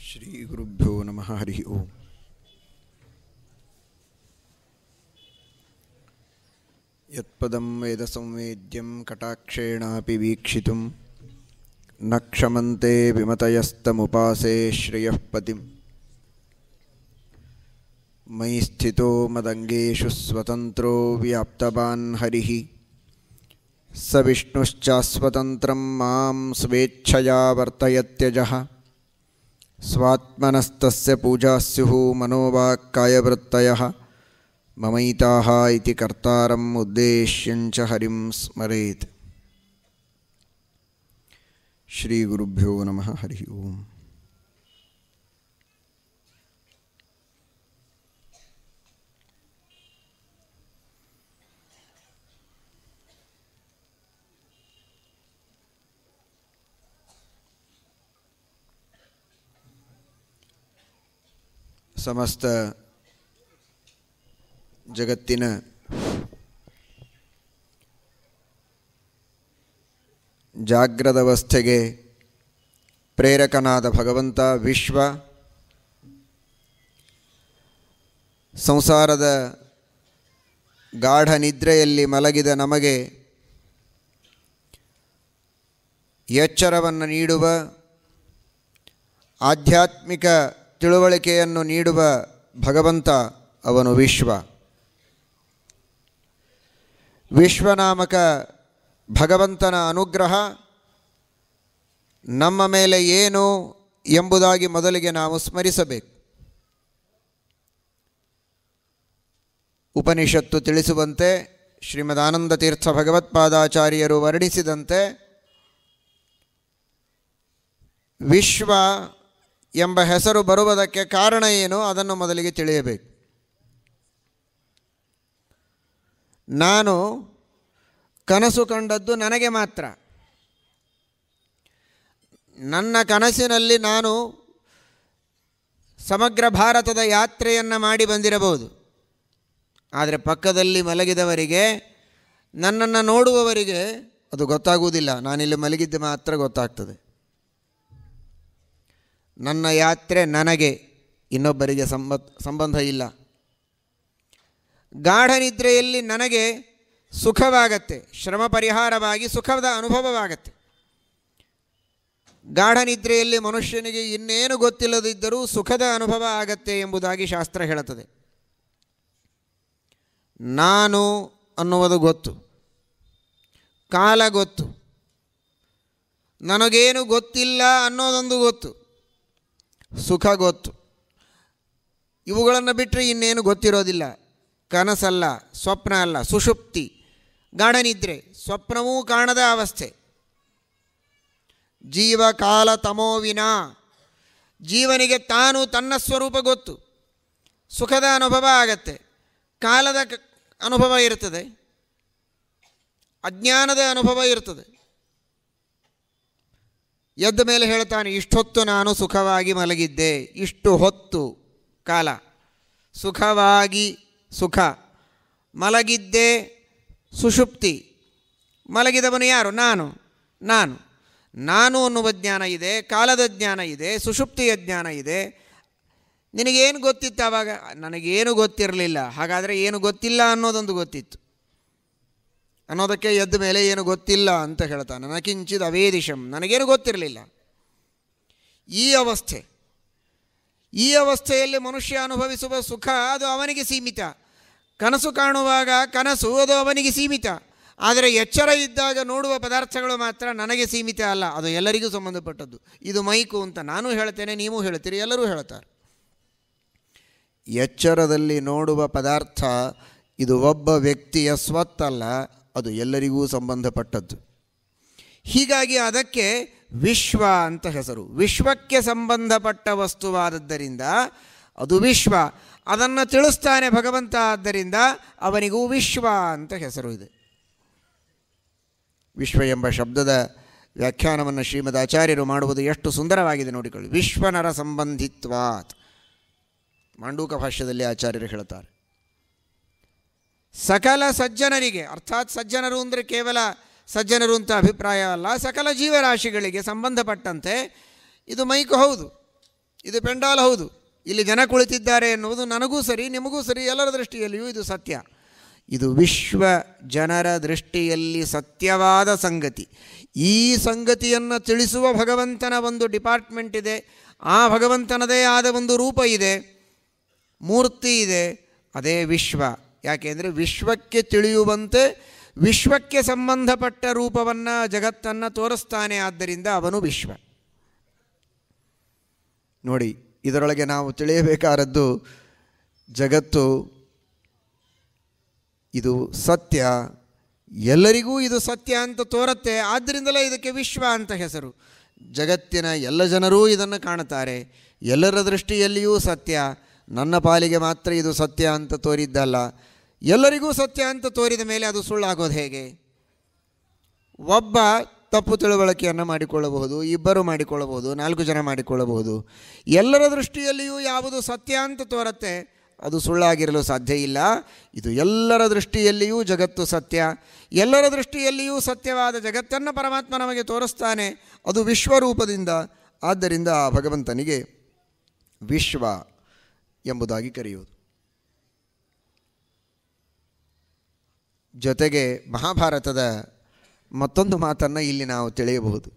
ಶ್ರೀಗುರುಭ್ಯೋ ನಮಃ ಹರಿ ಓಂ ಯತ್ಪದಂ ವೇದ ಸಂವೇದ್ಯಂ ಕಟಾಕ್ಷೇಣಾಪಿ ವೀಕ್ಷಿತುಂ ನ ಕ್ಷಮಂತೆ ವಿಮತಯಸ್ತಮುಪಾಸೆ ಶ್ರಿಯಃ ಪತಿಂ ಮಯಿ ಸ್ಥಿತೋ ಮದಂಗೇಶು ಸ್ವತಂತ್ರೋ ವ್ಯಾಪ್ತವಾನ್ ಹರಿಃ ಸ ವಿಷ್ಣುಶ್ಚಾಸ್ವತಂತ್ರಂ ಮಾಂ ಸ್ವೇಚ್ಛಯಾ ವರ್ತಯತ್ಯಜಃ ಸ್ವಾತ್ಮನಸ್ತಸ್ಯ ಪೂಜಾ ಸ್ಯುಃ ಮನೋವಾಕ್ಕಾಯವೃತ್ತಯಃ ಮಮೈತಾಃ ಇತಿ ಕರ್ತಾರಂ ಉದ್ದೇಶ್ಯಂಚ ಹರಿಂ ಸ್ಮರೇತ್ ಶ್ರೀಗುರುಭ್ಯೋ ನಮಃ ಹರಿ ಓಂ ಸಮಸ್ತ ಜಗತ್ತಿನ ಜಾಗ್ರದವಸ್ಥೆಗೆ ಪ್ರೇರಕನಾದ ಭಗವಂತ ವಿಶ್ವ ಸಂಸಾರದ ಗಾಢ ನಿದ್ರೆಯಲ್ಲಿ ಮಲಗಿದ ನಮಗೆ ಎಚ್ಚರವನ್ನು ನೀಡುವ ಆಧ್ಯಾತ್ಮಿಕ ತಿಳುವಳಿಕೆಯನ್ನು ನೀಡುವ ಭಗವಂತ ಅವನು ವಿಶ್ವ ವಿಶ್ವನಾಮಕ ಭಗವಂತನ ಅನುಗ್ರಹ ನಮ್ಮ ಮೇಲೆ ಏನು ಎಂಬುದಾಗಿ ಮೊದಲಿಗೆ ನಾವು ಸ್ಮರಿಸಬೇಕು ಉಪನಿಷತ್ತು ತಿಳಿಸುವಂತೆ ಶ್ರೀಮದಾನಂದ ತೀರ್ಥ ಭಗವತ್ಪಾದಾಚಾರ್ಯರು ವರ್ಣಿಸಿದಂತೆ ವಿಶ್ವ ಎಂಬ ಹೆಸರು ಬರುವುದಕ್ಕೆ ಕಾರಣ ಏನು ಅದನ್ನು ಮೊದಲಿಗೆ ತಿಳಿಯಬೇಕು ನಾನು ಕನಸು ಕಂಡದ್ದು ನನಗೆ ಮಾತ್ರ ನನ್ನ ಕನಸಿನಲ್ಲಿ ನಾನು ಸಮಗ್ರ ಭಾರತದ ಯಾತ್ರೆಯನ್ನು ಮಾಡಿ ಬಂದಿರಬಹುದು ಆದರೆ ಪಕ್ಕದಲ್ಲಿ ಮಲಗಿದವರಿಗೆ ನನ್ನನ್ನು ನೋಡುವವರಿಗೆ ಅದು ಗೊತ್ತಾಗುವುದಿಲ್ಲ ನಾನಿಲ್ಲಿ ಮಲಗಿದ್ದು ಮಾತ್ರ ಗೊತ್ತಾಗ್ತದೆ ನನ್ನ ಯಾತ್ರೆ ನನಗೆ ಇನ್ನೊಬ್ಬರಿಗೆ ಸಂಬ ಸಂಬಂಧ ಇಲ್ಲ ಗಾಢ ನಿದ್ರೆಯಲ್ಲಿ ನನಗೆ ಸುಖವಾಗತ್ತೆ ಶ್ರಮ ಪರಿಹಾರವಾಗಿ ಸುಖದ ಅನುಭವವಾಗತ್ತೆ ಗಾಢ ನಿದ್ರೆಯಲ್ಲಿ ಮನುಷ್ಯನಿಗೆ ಇನ್ನೇನು ಗೊತ್ತಿಲ್ಲದಿದ್ದರೂ ಸುಖದ ಅನುಭವ ಆಗತ್ತೆ ಎಂಬುದಾಗಿ ಶಾಸ್ತ್ರ ಹೇಳುತ್ತದೆ ನಾನು ಅನ್ನುವುದು ಗೊತ್ತು ಕಾಲ ಗೊತ್ತು ನನಗೇನು ಗೊತ್ತಿಲ್ಲ ಅನ್ನೋದೊಂದು ಗೊತ್ತು ಸುಖ ಗೊತ್ತು ಇವುಗಳನ್ನು ಬಿಟ್ಟರೆ ಇನ್ನೇನು ಗೊತ್ತಿರೋದಿಲ್ಲ ಕನಸಲ್ಲ ಸ್ವಪ್ನ ಅಲ್ಲ ಸುಷುಪ್ತಿ ಗಾಢನಿದ್ರೆ ಸ್ವಪ್ನವೂ ಕಾಣದ ಅವಸ್ಥೆ ಜೀವ ಕಾಲ ತಮೋವಿನ ಜೀವನಿಗೆ ತಾನು ತನ್ನ ಸ್ವರೂಪ ಗೊತ್ತು ಸುಖದ ಅನುಭವ ಆಗತ್ತೆ ಕಾಲದ ಕ- ಅನುಭವ ಇರ್ತದೆ ಅಜ್ಞಾನದ ಅನುಭವ ಇರ್ತದೆ ಎದ್ದ ಮೇಲೆ ಹೇಳ್ತಾನೆ ಇಷ್ಟೊತ್ತು ನಾನು ಸುಖವಾಗಿ ಮಲಗಿದ್ದೆ ಇಷ್ಟು ಹೊತ್ತು ಕಾಲ ಸುಖವಾಗಿ ಸುಖ ಮಲಗಿದ್ದೆ ಸುಷುಪ್ತಿ ಮಲಗಿದವನು ಯಾರು ನಾನು ನಾನು ನಾನು ಅನ್ನುವ ಜ್ಞಾನ ಇದೆ ಕಾಲದ ಜ್ಞಾನ ಇದೆ ಸುಷುಪ್ತಿಯ ಜ್ಞಾನ ಇದೆ ನಿನಗೇನು ಗೊತ್ತಿತ್ತು ಆವಾಗ ನನಗೇನು ಗೊತ್ತಿರಲಿಲ್ಲ ಹಾಗಾದರೆ ಏನು ಗೊತ್ತಿಲ್ಲ ಅನ್ನೋದೊಂದು ಗೊತ್ತಿತ್ತು ಅನ್ನೋದಕ್ಕೆ ಎದ್ದ ಮೇಲೆ ಏನು ಗೊತ್ತಿಲ್ಲ ಅಂತ ಹೇಳ್ತಾನೆ ನಕಿಂಚಿದ ಅವೇದಿಶಂ ನನಗೇನು ಗೊತ್ತಿರಲಿಲ್ಲ ಈ ಅವಸ್ಥೆ ಈ ಅವಸ್ಥೆಯಲ್ಲಿ ಮನುಷ್ಯ ಅನುಭವಿಸುವ ಸುಖ ಅದು ಅವನಿಗೆ ಸೀಮಿತ ಕನಸು ಕಾಣುವಾಗ ಕನಸು ಅದು ಅವನಿಗೆ ಸೀಮಿತ ಆದರೆ ಎಚ್ಚರ ಇದ್ದಾಗ ನೋಡುವ ಪದಾರ್ಥಗಳು ಮಾತ್ರ ನನಗೆ ಸೀಮಿತ ಅಲ್ಲ ಅದು ಎಲ್ಲರಿಗೂ ಸಂಬಂಧಪಟ್ಟದ್ದು ಇದು ಮೈಕು ಅಂತ ನಾನು ಹೇಳ್ತೇನೆ ನೀವು ಹೇಳ್ತೀರಿ ಎಲ್ಲರೂ ಹೇಳ್ತಾರೆ ಎಚ್ಚರದಲ್ಲಿ ನೋಡುವ ಪದಾರ್ಥ ಇದು ಒಬ್ಬ ವ್ಯಕ್ತಿಯ ಸ್ವತ್ತಲ್ಲ ಅದು ಎಲ್ಲರಿಗೂ ಸಂಬಂಧಪಟ್ಟದ್ದು ಹೀಗಾಗಿ ಅದಕ್ಕೆ ವಿಶ್ವ ಅಂತ ಹೆಸರು ವಿಶ್ವಕ್ಕೆ ಸಂಬಂಧಪಟ್ಟ ವಸ್ತುವಾದದ್ದರಿಂದ ಅದು ವಿಶ್ವ ಅದನ್ನು ತಿಳಿಸ್ತಾನೆ ಭಗವಂತ ಆದ್ದರಿಂದ ಅವನಿಗೂ ವಿಶ್ವ ಅಂತ ಹೆಸರು ಇದೆ ವಿಶ್ವ ಎಂಬ ಶಬ್ದದ ವ್ಯಾಖ್ಯಾನವನ್ನು ಶ್ರೀಮದ್ ಆಚಾರ್ಯರು ಮಾಡುವುದು ಎಷ್ಟು ಸುಂದರವಾಗಿದೆ ನೋಡಿಕೊಳ್ಳಿ ವಿಶ್ವನರ ಸಂಬಂಧಿತ್ವಾತ್ ಮಾಂಡೂಕ ಭಾಷ್ಯದಲ್ಲಿ ಆಚಾರ್ಯರು ಹೇಳ್ತಾರೆ ಸಕಲ ಸಜ್ಜನರಿಗೆ ಅರ್ಥಾತ್ ಸಜ್ಜನರು ಅಂದರೆ ಕೇವಲ ಸಜ್ಜನರು ಅಂತ ಅಭಿಪ್ರಾಯ ಅಲ್ಲ ಸಕಲ ಜೀವರಾಶಿಗಳಿಗೆ ಸಂಬಂಧಪಟ್ಟಂತೆ ಇದು ಮೈಕು ಹೌದು ಇದು ಪೆಂಡಾಲ್ ಹೌದು ಇಲ್ಲಿ ಜನ ಕುಳಿತಿದ್ದಾರೆ ಎನ್ನುವುದು ನನಗೂ ಸರಿ ನಿಮಗೂ ಸರಿ ಎಲ್ಲರ ದೃಷ್ಟಿಯಲ್ಲಿಯೂ ಇದು ಸತ್ಯ ಇದು ವಿಶ್ವ ಜನರ ದೃಷ್ಟಿಯಲ್ಲಿ ಸತ್ಯವಾದ ಸಂಗತಿ ಈ ಸಂಗತಿಯನ್ನು ತಿಳಿಸುವ ಭಗವಂತನ ಒಂದು ಡಿಪಾರ್ಟ್ಮೆಂಟ್ ಇದೆ ಆ ಭಗವಂತನದೇ ಆದ ಒಂದು ರೂಪ ಇದೆ ಮೂರ್ತಿ ಇದೆ ಅದೇ ವಿಶ್ವ ಯಾಕೆಂದರೆ ವಿಶ್ವಕ್ಕೆ ತಿಳಿಯುವಂತೆ ವಿಶ್ವಕ್ಕೆ ಸಂಬಂಧಪಟ್ಟ ರೂಪವನ್ನು ಜಗತ್ತನ್ನು ತೋರಿಸ್ತಾನೆ ಆದ್ದರಿಂದ ಅವನು ವಿಶ್ವ ನೋಡಿ ಇದರೊಳಗೆ ನಾವು ತಿಳಿಯಬೇಕಾದದ್ದು ಜಗತ್ತು ಇದು ಸತ್ಯ ಎಲ್ಲರಿಗೂ ಇದು ಸತ್ಯ ಅಂತ ತೋರುತ್ತೆ ಆದ್ದರಿಂದಲೇ ಇದಕ್ಕೆ ವಿಶ್ವ ಅಂತ ಹೆಸರು ಜಗತ್ತಿನ ಎಲ್ಲ ಜನರೂ ಇದನ್ನು ಕಾಣುತ್ತಾರೆ ಎಲ್ಲರ ದೃಷ್ಟಿಯಲ್ಲಿಯೂ ಸತ್ಯ ನನ್ನ ಪಾಲಿಗೆ ಮಾತ್ರ ಇದು ಸತ್ಯ ಅಂತ ತೋರಿದ್ದಲ್ಲ ಎಲ್ಲರಿಗೂ ಸತ್ಯ ಅಂತ ತೋರಿದ ಮೇಲೆ ಅದು ಸುಳ್ಳಾಗೋದು ಹೇಗೆ ಒಬ್ಬ ತಪ್ಪು ತಿಳುವಳಿಕೆಯನ್ನು ಮಾಡಿಕೊಳ್ಳಬಹುದು ಇಬ್ಬರು ಮಾಡಿಕೊಳ್ಳಬಹುದು ನಾಲ್ಕು ಜನ ಮಾಡಿಕೊಳ್ಳಬಹುದು ಎಲ್ಲರ ದೃಷ್ಟಿಯಲ್ಲಿಯೂ ಯಾವುದು ಸತ್ಯ ಅಂತ ತೋರುತ್ತೆ ಅದು ಸುಳ್ಳಾಗಿರಲು ಸಾಧ್ಯ ಇಲ್ಲ ಇದು ಎಲ್ಲರ ದೃಷ್ಟಿಯಲ್ಲಿಯೂ ಜಗತ್ತು ಸತ್ಯ ಎಲ್ಲರ ದೃಷ್ಟಿಯಲ್ಲಿಯೂ ಸತ್ಯವಾದ ಜಗತ್ತನ್ನು ಪರಮಾತ್ಮ ನಮಗೆ ತೋರಿಸ್ತಾನೆ ಅದು ವಿಶ್ವರೂಪದಿಂದ ಆದ್ದರಿಂದ ಆ ಭಗವಂತನಿಗೆ ವಿಶ್ವ ಎಂಬುದಾಗಿ ಕರೆಯುವುದು ಜೊತೆಗೆ ಮಹಾಭಾರತದ ಮತ್ತೊಂದು ಮಾತನ್ನು ಇಲ್ಲಿ ನಾವು ತಿಳಿಯಬಹುದು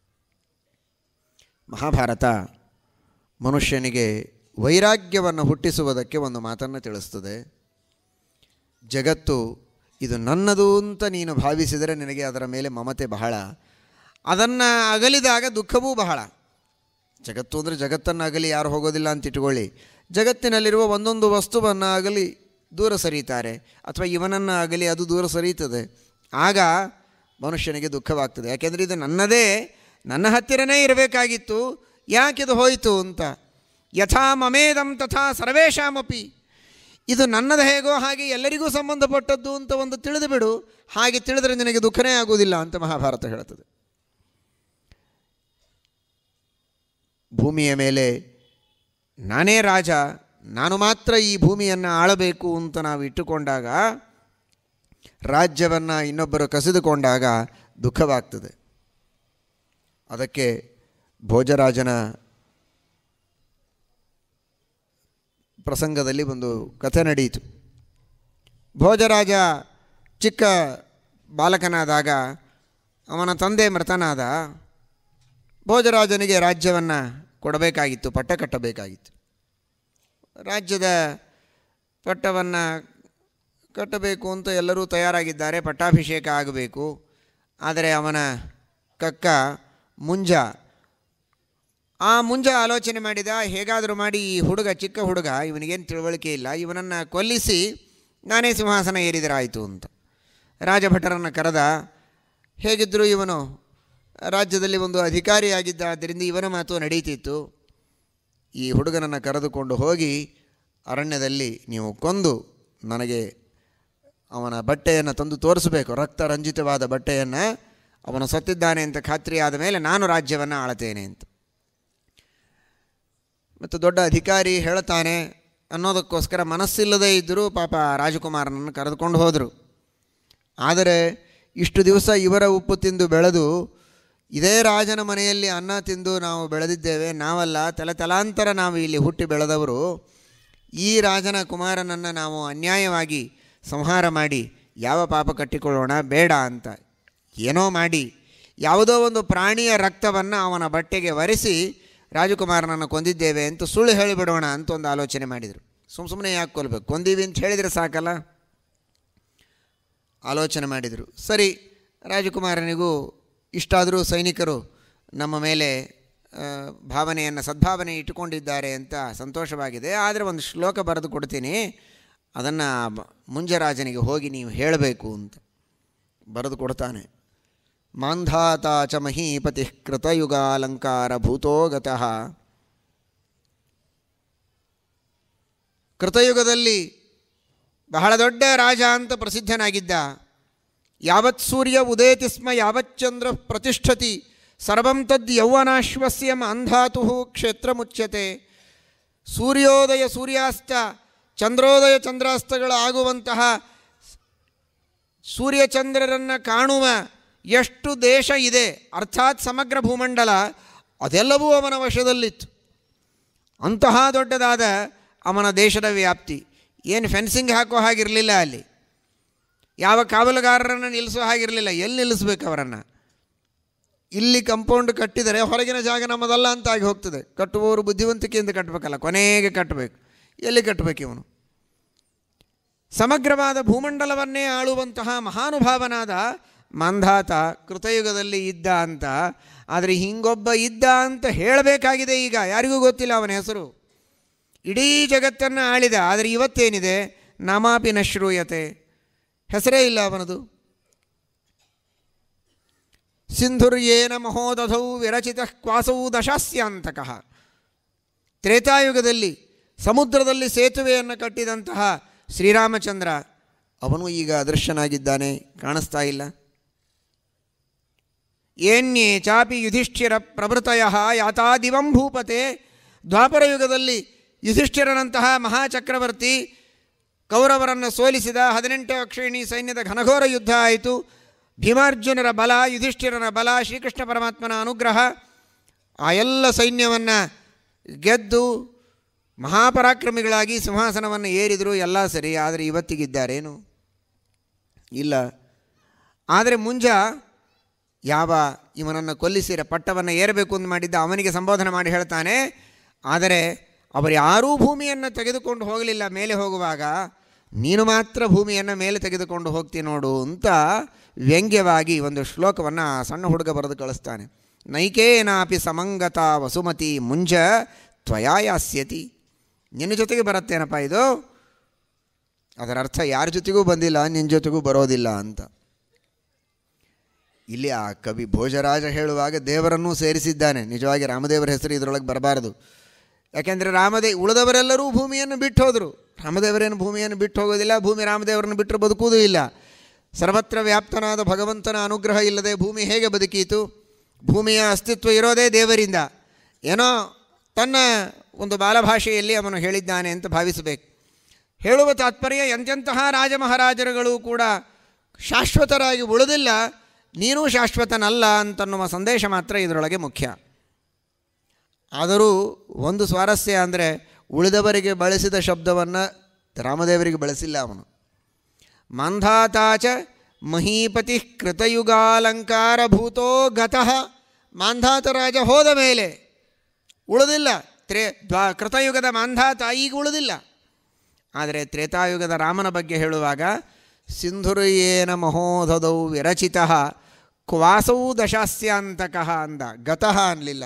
ಮಹಾಭಾರತ ಮನುಷ್ಯನಿಗೆ ವೈರಾಗ್ಯವನ್ನು ಹುಟ್ಟಿಸುವುದಕ್ಕೆ ಒಂದು ಮಾತನ್ನು ತಿಳಿಸ್ತದೆ ಜಗತ್ತು ಇದು ನನ್ನದು ಅಂತ ನೀನು ಭಾವಿಸಿದರೆ ನಿನಗೆ ಅದರ ಮೇಲೆ ಮಮತೆ ಬಹಳ ಅದನ್ನು ಅಗಲಿದಾಗ ದುಃಖವೂ ಬಹಳ ಜಗತ್ತು ಅಂದರೆ ಜಗತ್ತನ್ನು ಅಗಲಿ ಯಾರು ಹೋಗೋದಿಲ್ಲ ಅಂತ ಇಟ್ಕೊಳ್ಳಿ ಜಗತ್ತಿನಲ್ಲಿರುವ ಒಂದೊಂದು ವಸ್ತುವನ್ನು ಅಗಲಿ ದೂರ ಸರೀತಾರೆ ಅಥವಾ ಇವನನ್ನು ಅಗಲಿ ಅದು ದೂರ ಸರೀತದೆ ಆಗ ಮನುಷ್ಯನಿಗೆ ದುಃಖವಾಗ್ತದೆ ಯಾಕೆಂದರೆ ಇದು ನನ್ನದೇ ನನ್ನ ಹತ್ತಿರನೇ ಇರಬೇಕಾಗಿತ್ತು ಯಾಕಿದು ಹೋಯಿತು ಅಂತ ಯಥಾ ಮಮೇದಂ ತಥಾ ಸರ್ವೇಶಾಮಪಿ ಇದು ನನ್ನದು ಹೇಗೋ ಹಾಗೆ ಎಲ್ಲರಿಗೂ ಸಂಬಂಧಪಟ್ಟದ್ದು ಅಂತ ಒಂದು ತಿಳಿದು ಬಿಡು ಹಾಗೆ ತಿಳಿದರೆ ನಿನಗೆ ದುಃಖನೇ ಆಗುವುದಿಲ್ಲ ಅಂತ ಮಹಾಭಾರತ ಹೇಳ್ತದೆ ಭೂಮಿಯ ಮೇಲೆ ನಾನೇ ರಾಜ ನಾನು ಮಾತ್ರ ಈ ಭೂಮಿಯನ್ನು ಆಳಬೇಕು ಅಂತ ನಾವು ಇಟ್ಟುಕೊಂಡಾಗ ರಾಜ್ಯವನ್ನು ಇನ್ನೊಬ್ಬರು ಕಸಿದುಕೊಂಡಾಗ ದುಃಖವಾಗ್ತದೆ ಅದಕ್ಕೆ ಭೋಜರಾಜನ ಪ್ರಸಂಗದಲ್ಲಿ ಒಂದು ಕಥೆ ನಡೆಯಿತು ಭೋಜರಾಜ ಚಿಕ್ಕ ಬಾಲಕನಾದಾಗ ಅವನ ತಂದೆ ಮೃತನಾದ ಭೋಜರಾಜನಿಗೆ ರಾಜ್ಯವನ್ನು ಕೊಡಬೇಕಾಗಿತ್ತು ಪಟ್ಟ ಕಟ್ಟಬೇಕಾಗಿತ್ತು ರಾಜ್ಯದ ಪಟ್ಟವನ್ನು ಕಟ್ಟಬೇಕು ಅಂತ ಎಲ್ಲರೂ ತಯಾರಾಗಿದ್ದಾರೆ ಪಟ್ಟಾಭಿಷೇಕ ಆಗಬೇಕು ಆದರೆ ಅವನ ಕಕ್ಕ ಮುಂಜ ಆ ಮುಂಜ ಆಲೋಚನೆ ಮಾಡಿದ ಹೇಗಾದರೂ ಮಾಡಿ ಈ ಹುಡುಗ ಚಿಕ್ಕ ಹುಡುಗ ಇವನಿಗೇನು ತಿಳುವಳಿಕೆ ಇಲ್ಲ ಇವನನ್ನು ಕೊಲ್ಲಿಸಿ ನಾನೇ ಸಿಂಹಾಸನ ಏರಿದರಾಯಿತು ಅಂತ ರಾಜಭಟರನ್ನು ಕರೆದ ಹೇಗಿದ್ದರೂ ಇವನು ರಾಜ್ಯದಲ್ಲಿ ಒಂದು ಅಧಿಕಾರಿಯಾಗಿದ್ದ ಆದ್ದರಿಂದ ಇವನ ಮಾತು ನಡೀತಿತ್ತು ಈ ಹುಡುಗನನ್ನು ಕರೆದುಕೊಂಡು ಹೋಗಿ ಅರಣ್ಯದಲ್ಲಿ ನೀವು ಕೊಂದು ನನಗೆ ಅವನ ಬಟ್ಟೆಯನ್ನು ತಂದು ತೋರಿಸಬೇಕು ರಕ್ತ ರಂಜಿತವಾದ ಬಟ್ಟೆಯನ್ನು ಅವನು ಸತ್ತಿದ್ದಾನೆ ಅಂತ ಖಾತ್ರಿ ಆದ ಮೇಲೆ ನಾನು ರಾಜ್ಯವನ್ನು ಆಳತೇನೆ ಅಂತ ಮತ್ತು ದೊಡ್ಡ ಅಧಿಕಾರಿ ಹೇಳ್ತಾನೆ ಅನ್ನೋದಕ್ಕೋಸ್ಕರ ಮನಸ್ಸಿಲ್ಲದೇ ಇದ್ದರೂ ಪಾಪ ರಾಜಕುಮಾರನನ್ನು ಕರೆದುಕೊಂಡು ಹೋದರು ಆದರೆ ಇಷ್ಟು ದಿವಸ ಇವರ ಉಪ್ಪು ತಿಂದು ಬೆಳೆದು ಇದೇ ರಾಜನ ಮನೆಯಲ್ಲಿ ಅನ್ನ ತಿಂದು ನಾವು ಬೆಳೆದಿದ್ದೇವೆ ನಾವಲ್ಲ ತಲೆ ತಲಾಂತರ ನಾವು ಇಲ್ಲಿ ಹುಟ್ಟಿ ಬೆಳೆದವರು ಈ ರಾಜನ ಕುಮಾರನನ್ನು ನಾವು ಅನ್ಯಾಯವಾಗಿ ಸಂಹಾರ ಮಾಡಿ ಯಾವ ಪಾಪ ಕಟ್ಟಿಕೊಳ್ಳೋಣ ಬೇಡ ಅಂತ ಏನೋ ಮಾಡಿ ಯಾವುದೋ ಒಂದು ಪ್ರಾಣಿಯ ರಕ್ತವನ್ನು ಅವನ ಬಟ್ಟೆಗೆ ಒರೆಸಿ ರಾಜಕುಮಾರನನ್ನು ಕೊಂದಿದ್ದೇವೆ ಅಂತ ಸುಳ್ಳು ಹೇಳಿಬಿಡೋಣ ಅಂತ ಒಂದು ಆಲೋಚನೆ ಮಾಡಿದರು ಸುಮ್ಮ ಸುಮ್ಮನೆ ಯಾಕೆ ಕೊಲ್ಬೇಕು ಕೊಂದೀವಿ ಅಂತ ಹೇಳಿದರೆ ಸಾಕಲ್ಲ ಆಲೋಚನೆ ಮಾಡಿದರು ಸರಿ ರಾಜಕುಮಾರನಿಗೂ ಇಷ್ಟಾದರೂ ಸೈನಿಕರು ನಮ್ಮ ಮೇಲೆ ಆ, ಭಾವನೆಯನ್ನು ಸದ್ಭಾವನೆ ಇಟ್ಟುಕೊಂಡಿದ್ದಾರೆ ಅಂತ ಸಂತೋಷವಾಗಿದೆ ಆದರೆ ಒಂದು ಶ್ಲೋಕ ಬರೆದು ಕೊಡ್ತೀನಿ ಅದನ್ನು ಮುಂಜರಾಜನಿಗೆ ಹೋಗಿ ನೀವು ಹೇಳಬೇಕು ಅಂತ ಬರೆದು ಕೊಡ್ತಾನೆ ಮಾಂಧಾತ ಚ ಮಹೀಪತಿ ಕೃತಯುಗಾಲಂಕಾರ ಭೂತೋಗತಃ ಕೃತಯುಗದಲ್ಲಿ ಬಹಳ ದೊಡ್ಡ ರಾಜ ಅಂತ ಪ್ರಸಿದ್ಧನಾಗಿದ್ದ ಯಾವತ್ ಸೂರ್ಯ ಉದೇತಿ ಸ್ಮ ಯಾವಚ್ಚಂದ್ರ ಪ್ರತಿಷ್ಠತಿ ಸರ್ವಂ ತದ್ ಯೌವನಾಶ್ವಸ್ಯ ಮಾಂಧಾತು ಕ್ಷೇತ್ರ ಮುಚ್ಯತೆ ಸೂರ್ಯೋದಯ ಸೂರ್ಯಾಸ್ತ ಚಂದ್ರೋದಯ ಚಂದ್ರಾಸ್ತಗಳು ಆಗುವಂತಹ ಸೂರ್ಯಚಂದ್ರರನ್ನು ಕಾಣುವ ಎಷ್ಟು ದೇಶ ಇದೆ ಅರ್ಥಾತ್ ಸಮಗ್ರ ಭೂಮಂಡಲ ಅದೆಲ್ಲವೂ ಅವನ ವಶದಲ್ಲಿತ್ತು ಅಂತಹ ದೊಡ್ಡದಾದ ಅವನ ದೇಶದ ವ್ಯಾಪ್ತಿ ಏನು ಫೆನ್ಸಿಂಗ್ ಹಾಕೋ ಹಾಗಿರಲಿಲ್ಲ ಅಲ್ಲಿ ಯಾವ ಕಾವಲುಗಾರರನ್ನು ನಿಲ್ಲಿಸೋ ಹಾಗಿರಲಿಲ್ಲ ಎಲ್ಲಿ ನಿಲ್ಲಿಸ್ಬೇಕು ಅವರನ್ನು ಇಲ್ಲಿ ಕಂಪೌಂಡ್ ಕಟ್ಟಿದರೆ ಹೊರಗಿನ ಜಾಗ ನಮ್ಮದಲ್ಲ ಅಂತ ಆಗಿ ಹೋಗ್ತದೆ ಕಟ್ಟುವವರು ಬುದ್ಧಿವಂತಿಕೆಯಿಂದ ಕಟ್ಟಬೇಕಲ್ಲ ಕೊನೆಗೆ ಕಟ್ಟಬೇಕು ಎಲ್ಲಿ ಕಟ್ಟಬೇಕು ಇವನು ಸಮಗ್ರವಾದ ಭೂಮಂಡಲವನ್ನೇ ಆಳುವಂತಹ ಮಹಾನುಭಾವನಾದ ಮಂಧಾತ ಕೃತಯುಗದಲ್ಲಿ ಇದ್ದ ಅಂತ ಆದರೆ ಹಿಂಗೊಬ್ಬ ಇದ್ದ ಅಂತ ಹೇಳಬೇಕಾಗಿದೆ ಈಗ ಯಾರಿಗೂ ಗೊತ್ತಿಲ್ಲ ಅವನ ಹೆಸರು ಇಡೀ ಜಗತ್ತನ್ನು ಆಳಿದ ಆದರೆ ಇವತ್ತೇನಿದೆ ನಾಮಾಪಿ ನಶ್ರೂಯತೆ ಹೆಸರೇ ಇಲ್ಲ ಅವನದು ಸಿಂಧುರ್ಯೇನ ಮಹೋದಧೌ ವಿರಚಿತ ಕ್ವಾಸೌ ದಶಾಸ್ಯಾಂತಕಃ ತ್ರೇತಾಯುಗದಲ್ಲಿ ಸಮುದ್ರದಲ್ಲಿ ಸೇತುವೆಯನ್ನು ಕಟ್ಟಿದಂತಹ ಶ್ರೀರಾಮಚಂದ್ರ ಅವನು ಈಗ ಅದೃಶ್ಯನಾಗಿದ್ದಾನೆ ಕಾಣಿಸ್ತಾ ಇಲ್ಲ ಏನ್ಯೇ ಚಾಪಿ ಯುಧಿಷ್ಠಿರ ಪ್ರಭೃತಯ ಯಾತಾದಿವಂ ಭೂಪತೆ ದ್ವಾಪರ ಯುಗದಲ್ಲಿ ಯುಧಿಷ್ಠಿರನಂತಹ ಮಹಾಚಕ್ರವರ್ತಿ ಕೌರವರನ್ನು ಸೋಲಿಸಿದ ಹದಿನೆಂಟು ಅಕ್ಷಿಣಿ ಸೈನ್ಯದ ಘನಘೋರ ಯುದ್ಧ ಆಯಿತು ಭೀಮಾರ್ಜುನರ ಬಲ ಯುಧಿಷ್ಠಿರನ ಬಲ ಶ್ರೀಕೃಷ್ಣ ಪರಮಾತ್ಮನ ಅನುಗ್ರಹ ಆ ಎಲ್ಲ ಸೈನ್ಯವನ್ನು ಗೆದ್ದು ಮಹಾಪರಾಕ್ರಮಿಗಳಾಗಿ ಸಿಂಹಾಸನವನ್ನು ಏರಿದರು ಎಲ್ಲ ಸರಿ ಆದರೆ ಇವತ್ತಿಗಿದ್ದಾರೇನು ಇಲ್ಲ ಆದರೆ ಮುಂಜ ಯಾವ ಇವನನ್ನು ಕೊಲ್ಲಿಸಿರ ಪಟ್ಟವನ್ನು ಏರಬೇಕು ಅಂತ ಮಾಡಿದ್ದ ಅವನಿಗೆ ಸಂಬೋಧನೆ ಮಾಡಿ ಹೇಳ್ತಾನೆ ಆದರೆ ಅವರು ಯಾರೂ ಭೂಮಿಯನ್ನು ತೆಗೆದುಕೊಂಡು ಹೋಗಲಿಲ್ಲ ಮೇಲೆ ಹೋಗುವಾಗ ನೀನು ಮಾತ್ರ ಭೂಮಿಯನ್ನು ಮೇಲೆ ತೆಗೆದುಕೊಂಡು ಹೋಗ್ತಿ ನೋಡು ಅಂತ ವ್ಯಂಗ್ಯವಾಗಿ ಒಂದು ಶ್ಲೋಕವನ್ನು ಆ ಸಣ್ಣ ಹುಡುಗ ಬರೆದು ಕಳಿಸ್ತಾನೆ ನೈಕೇನಾಪಿ ಸಮಂಗತ ವಸುಮತಿ ಮುಂಜ ತ್ವಯಾ ಯಾಸ್ಯತಿ ನಿನ್ನ ಜೊತೆಗೆ ಬರುತ್ತೇನಪ್ಪ ಇದು ಅದರ ಅರ್ಥ ಯಾರ ಜೊತೆಗೂ ಬಂದಿಲ್ಲ ನಿನ್ನ ಜೊತೆಗೂ ಬರೋದಿಲ್ಲ ಅಂತ ಇಲ್ಲಿ ಆ ಕವಿ ಭೋಜರಾಜ ಹೇಳುವಾಗ ದೇವರನ್ನೂ ಸೇರಿಸಿದ್ದಾನೆ ನಿಜವಾಗಿ ರಾಮದೇವರ ಹೆಸರು ಇದರೊಳಗೆ ಬರಬಾರದು ಯಾಕೆಂದರೆ ರಾಮದೇ ಉಳಿದವರೆಲ್ಲರೂ ಭೂಮಿಯನ್ನು ಬಿಟ್ಟು ಹೋದರು ರಾಮದೇವರೇನು ಭೂಮಿಯನ್ನು ಬಿಟ್ಟು ಹೋಗೋದಿಲ್ಲ ಭೂಮಿ ರಾಮದೇವರನ್ನು ಬಿಟ್ಟರೆ ಬದುಕುವುದೂ ಇಲ್ಲ ಸರ್ವತ್ರ ವ್ಯಾಪ್ತನಾದ ಭಗವಂತನ ಅನುಗ್ರಹ ಇಲ್ಲದೆ ಭೂಮಿ ಹೇಗೆ ಬದುಕೀತು ಭೂಮಿಯ ಅಸ್ತಿತ್ವ ಇರೋದೇ ದೇವರಿಂದ ಏನೋ ತನ್ನ ಒಂದು ಬಾಲಭಾಷೆಯಲ್ಲಿ ಅವನು ಹೇಳಿದ್ದಾನೆ ಅಂತ ಭಾವಿಸಬೇಕು ಹೇಳುವ ತಾತ್ಪರ್ಯ ಎಂತೆಂತಹ ರಾಜಮಹಾರಾಜರುಗಳು ಕೂಡ ಶಾಶ್ವತರಾಗಿ ಉಳಿದಿಲ್ಲ ನೀನೂ ಶಾಶ್ವತನಲ್ಲ ಅಂತನ್ನುವ ಸಂದೇಶ ಮಾತ್ರ ಇದರೊಳಗೆ ಮುಖ್ಯ ಆದರೂ ಒಂದು ಸ್ವಾರಸ್ಯ ಅಂದರೆ ಉಳಿದವರಿಗೆ ಬಳಸಿದ ಶಬ್ದವನ್ನು ರಾಮದೇವರಿಗೆ ಬಳಸಿಲ್ಲ ಅವನು ಮಾಂಧಾತಾಚ ಮಹೀಪತಿ ಕೃತಯುಗಾಲಂಕಾರ ಭೂತೋ ಗತಃ ಮಾಂಧಾತ ರಾಜ ಹೋದ ಮೇಲೆ ಉಳಿದಿಲ್ಲ ತ್ರೇ ದ್ವಾ ಕೃತಯುಗದ ಮಾಂಧಾತ ಈಗ ಉಳಿದಿಲ್ಲ ಆದರೆ ತ್ರೇತಾಯುಗದ ರಾಮನ ಬಗ್ಗೆ ಹೇಳುವಾಗ ಸಿಂಧುರ್ಯೇನ ಮಹೋದೌ ವಿರಚಿತ ಕ್ವಾಸೌ ದಶಾಸ್ಯಾಂತಕಃ ಅಂದ ಗತಃ ಅನ್ನಲಿಲ್ಲ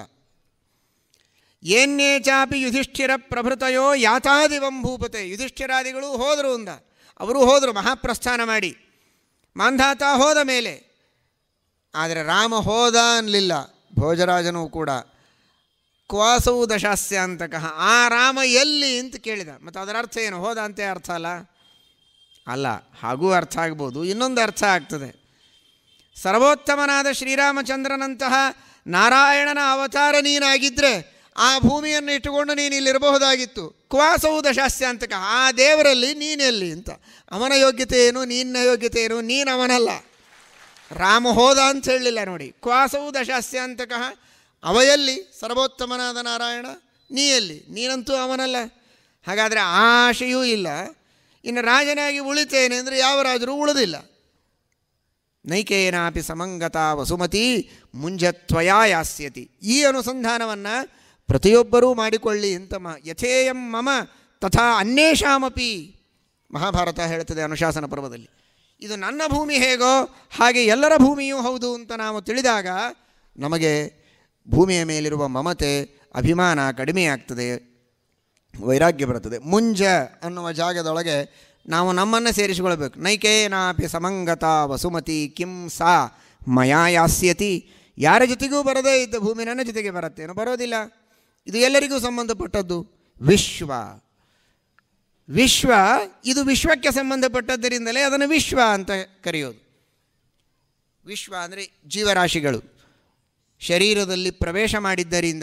ಏನ್ಯೇ ಚಾಪಿ ಯುಧಿಷ್ಠಿರ ಪ್ರಭೃತಯೋ ಯಾತಾದಿವಂ ಭೂಪತೆ ಯುಧಿಷ್ಠಿರಾದಿಗಳು ಹೋದರು ಅಂದ ಅವರು ಹೋದರು ಮಹಾಪ್ರಸ್ಥಾನ ಮಾಡಿ ಮಾಂಧಾತ ಹೋದ ಮೇಲೆ ಆದರೆ ರಾಮ ಹೋದ ಅನ್ನಲಿಲ್ಲ ಭೋಜರಾಜನೂ ಕೂಡ ಕ್ವಾಸವು ದಶಾಸ್ಯಾಂತಕಃ ಆ ರಾಮ ಎಲ್ಲಿ ಅಂತ ಕೇಳಿದ ಮತ್ತು ಅದರ ಅರ್ಥ ಏನು ಹೋದ ಅಂತೆ ಅರ್ಥ ಅಲ್ಲ ಅಲ್ಲ ಹಾಗೂ ಅರ್ಥ ಆಗ್ಬೋದು ಇನ್ನೊಂದು ಅರ್ಥ ಆಗ್ತದೆ ಸರ್ವೋತ್ತಮನಾದ ಶ್ರೀರಾಮಚಂದ್ರನಂತಹ ನಾರಾಯಣನ ಅವತಾರ ನೀನಾಗಿದ್ದರೆ ಆ ಭೂಮಿಯನ್ನು ಇಟ್ಟುಕೊಂಡು ನೀನು ಇಲ್ಲಿರಬಹುದಾಗಿತ್ತು ಕ್ವಾಸವು ದಶಾಸ್ಯಾಂತಕ ಆ ದೇವರಲ್ಲಿ ನೀನೆಲ್ಲಿ ಅಂತ ಅವನ ಯೋಗ್ಯತೆ ಏನು ನಿನ್ನ ಯೋಗ್ಯತೆ ಏನು ನೀನು ಅವನಲ್ಲ ರಾಮ ಹೋದ ಅಂತ ಹೇಳಲಿಲ್ಲ ನೋಡಿ ಕ್ವಾಸವು ದಶಾಸ್ಯಾಂತಕ ಅವಯಲ್ಲಿ ಸರ್ವೋತ್ತಮನಾದ ನಾರಾಯಣ ನೀ ಎಲ್ಲಿ ನೀನಂತೂ ಅವನಲ್ಲ ಹಾಗಾದರೆ ಆ ಆಶೆಯೂ ಇಲ್ಲ ಇನ್ನು ರಾಜನಾಗಿ ಉಳಿತೇನೆ ಅಂದರೆ ಯಾವ ರಾಜರು ಉಳಿದಿಲ್ಲ ನೈಕೇನಾಪಿ ಸಮಂಗತ ವಸುಮತಿ ಮುಂಜತ್ವಯಾ ಯಾಸ್ಯತಿ ಈ ಅನುಸಂಧಾನವನ್ನು ಪ್ರತಿಯೊಬ್ಬರೂ ಮಾಡಿಕೊಳ್ಳಿ ಅಂತ ಮ ಯಥೇಯಂ ಮಮ ತಥಾ ಅನ್ಯೇಷಾಮಪಿ ಮಹಾಭಾರತ ಹೇಳ್ತದೆ ಅನುಶಾಸನ ಪರ್ವದಲ್ಲಿ ಇದು ನನ್ನ ಭೂಮಿ ಹೇಗೋ ಹಾಗೆ ಎಲ್ಲರ ಭೂಮಿಯೂ ಹೌದು ಅಂತ ನಾವು ತಿಳಿದಾಗ ನಮಗೆ ಭೂಮಿಯ ಮೇಲಿರುವ ಮಮತೆ ಅಭಿಮಾನ ಕಡಿಮೆಯಾಗ್ತದೆ ವೈರಾಗ್ಯ ಬರುತ್ತದೆ ಮುಂಜ ಅನ್ನುವ ಜಾಗದೊಳಗೆ ನಾವು ನಮ್ಮನ್ನು ಸೇರಿಸಿಕೊಳ್ಬೇಕು ನೈಕೇನಾಪಿ ಸಮಂಗತ ವಸುಮತಿ ಕಿಂ ಸಾ ಮಯಾ ಯಾಸ್ಯತಿ ಯಾರ ಜೊತೆಗೂ ಬರದೇ ಇದ್ದ ಭೂಮಿ ನನ್ನ ಜೊತೆಗೆ ಬರುತ್ತೇನೋ ಬರೋದಿಲ್ಲ ಇದು ಎಲ್ಲರಿಗೂ ಸಂಬಂಧಪಟ್ಟದ್ದು ವಿಶ್ವ ವಿಶ್ವ ಇದು ವಿಶ್ವಕ್ಕೆ ಸಂಬಂಧಪಟ್ಟದ್ದರಿಂದಲೇ ಅದನ್ನು ವಿಶ್ವ ಅಂತ ಕರೆಯೋದು ವಿಶ್ವ ಅಂದರೆ ಜೀವರಾಶಿಗಳು ಶರೀರದಲ್ಲಿ ಪ್ರವೇಶ ಮಾಡಿದ್ದರಿಂದ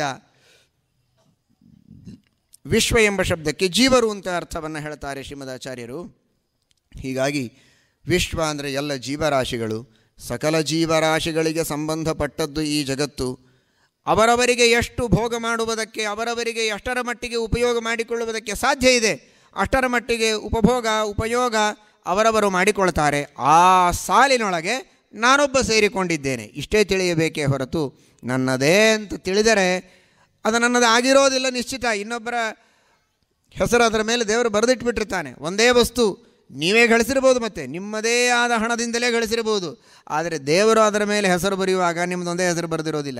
ವಿಶ್ವ ಎಂಬ ಶಬ್ದಕ್ಕೆ ಜೀವರು ಅಂತ ಅರ್ಥವನ್ನು ಹೇಳ್ತಾರೆ ಶ್ರೀಮದಾಚಾರ್ಯರು ಹೀಗಾಗಿ ವಿಶ್ವ ಅಂದರೆ ಎಲ್ಲ ಜೀವರಾಶಿಗಳು ಸಕಲ ಜೀವರಾಶಿಗಳಿಗೆ ಸಂಬಂಧಪಟ್ಟದ್ದು ಈ ಜಗತ್ತು ಅವರವರಿಗೆ ಎಷ್ಟು ಭೋಗ ಮಾಡುವುದಕ್ಕೆ ಅವರವರಿಗೆ ಎಷ್ಟರ ಮಟ್ಟಿಗೆ ಉಪಯೋಗ ಮಾಡಿಕೊಳ್ಳುವುದಕ್ಕೆ ಸಾಧ್ಯ ಇದೆ ಅಷ್ಟರ ಮಟ್ಟಿಗೆ ಉಪಭೋಗ ಉಪಯೋಗ ಅವರವರು ಮಾಡಿಕೊಳ್ತಾರೆ ಆ ಸಾಲಿನೊಳಗೆ ನಾನೊಬ್ಬ ಸೇರಿಕೊಂಡಿದ್ದೇನೆ ಇಷ್ಟೇ ತಿಳಿಯಬೇಕೇ ಹೊರತು ನನ್ನದೇ ಅಂತ ತಿಳಿದರೆ ಅದು ನನ್ನದು ಆಗಿರೋದಿಲ್ಲ ನಿಶ್ಚಿತ ಇನ್ನೊಬ್ಬರ ಹೆಸರು ಅದರ ಮೇಲೆ ದೇವರು ಬರೆದಿಟ್ಬಿಟ್ಟಿರ್ತಾನೆ ಒಂದೇ ವಸ್ತು ನೀವೇ ಗಳಿಸಿರ್ಬೋದು ಮತ್ತೆ ನಿಮ್ಮದೇ ಆದ ಹಣದಿಂದಲೇ ಗಳಿಸಿರ್ಬೋದು ಆದರೆ ದೇವರು ಅದರ ಮೇಲೆ ಹೆಸರು ಬರೆಯುವಾಗ ನಿಮ್ಮದೊಂದೇ ಹೆಸರು ಬರೆದಿರೋದಿಲ್ಲ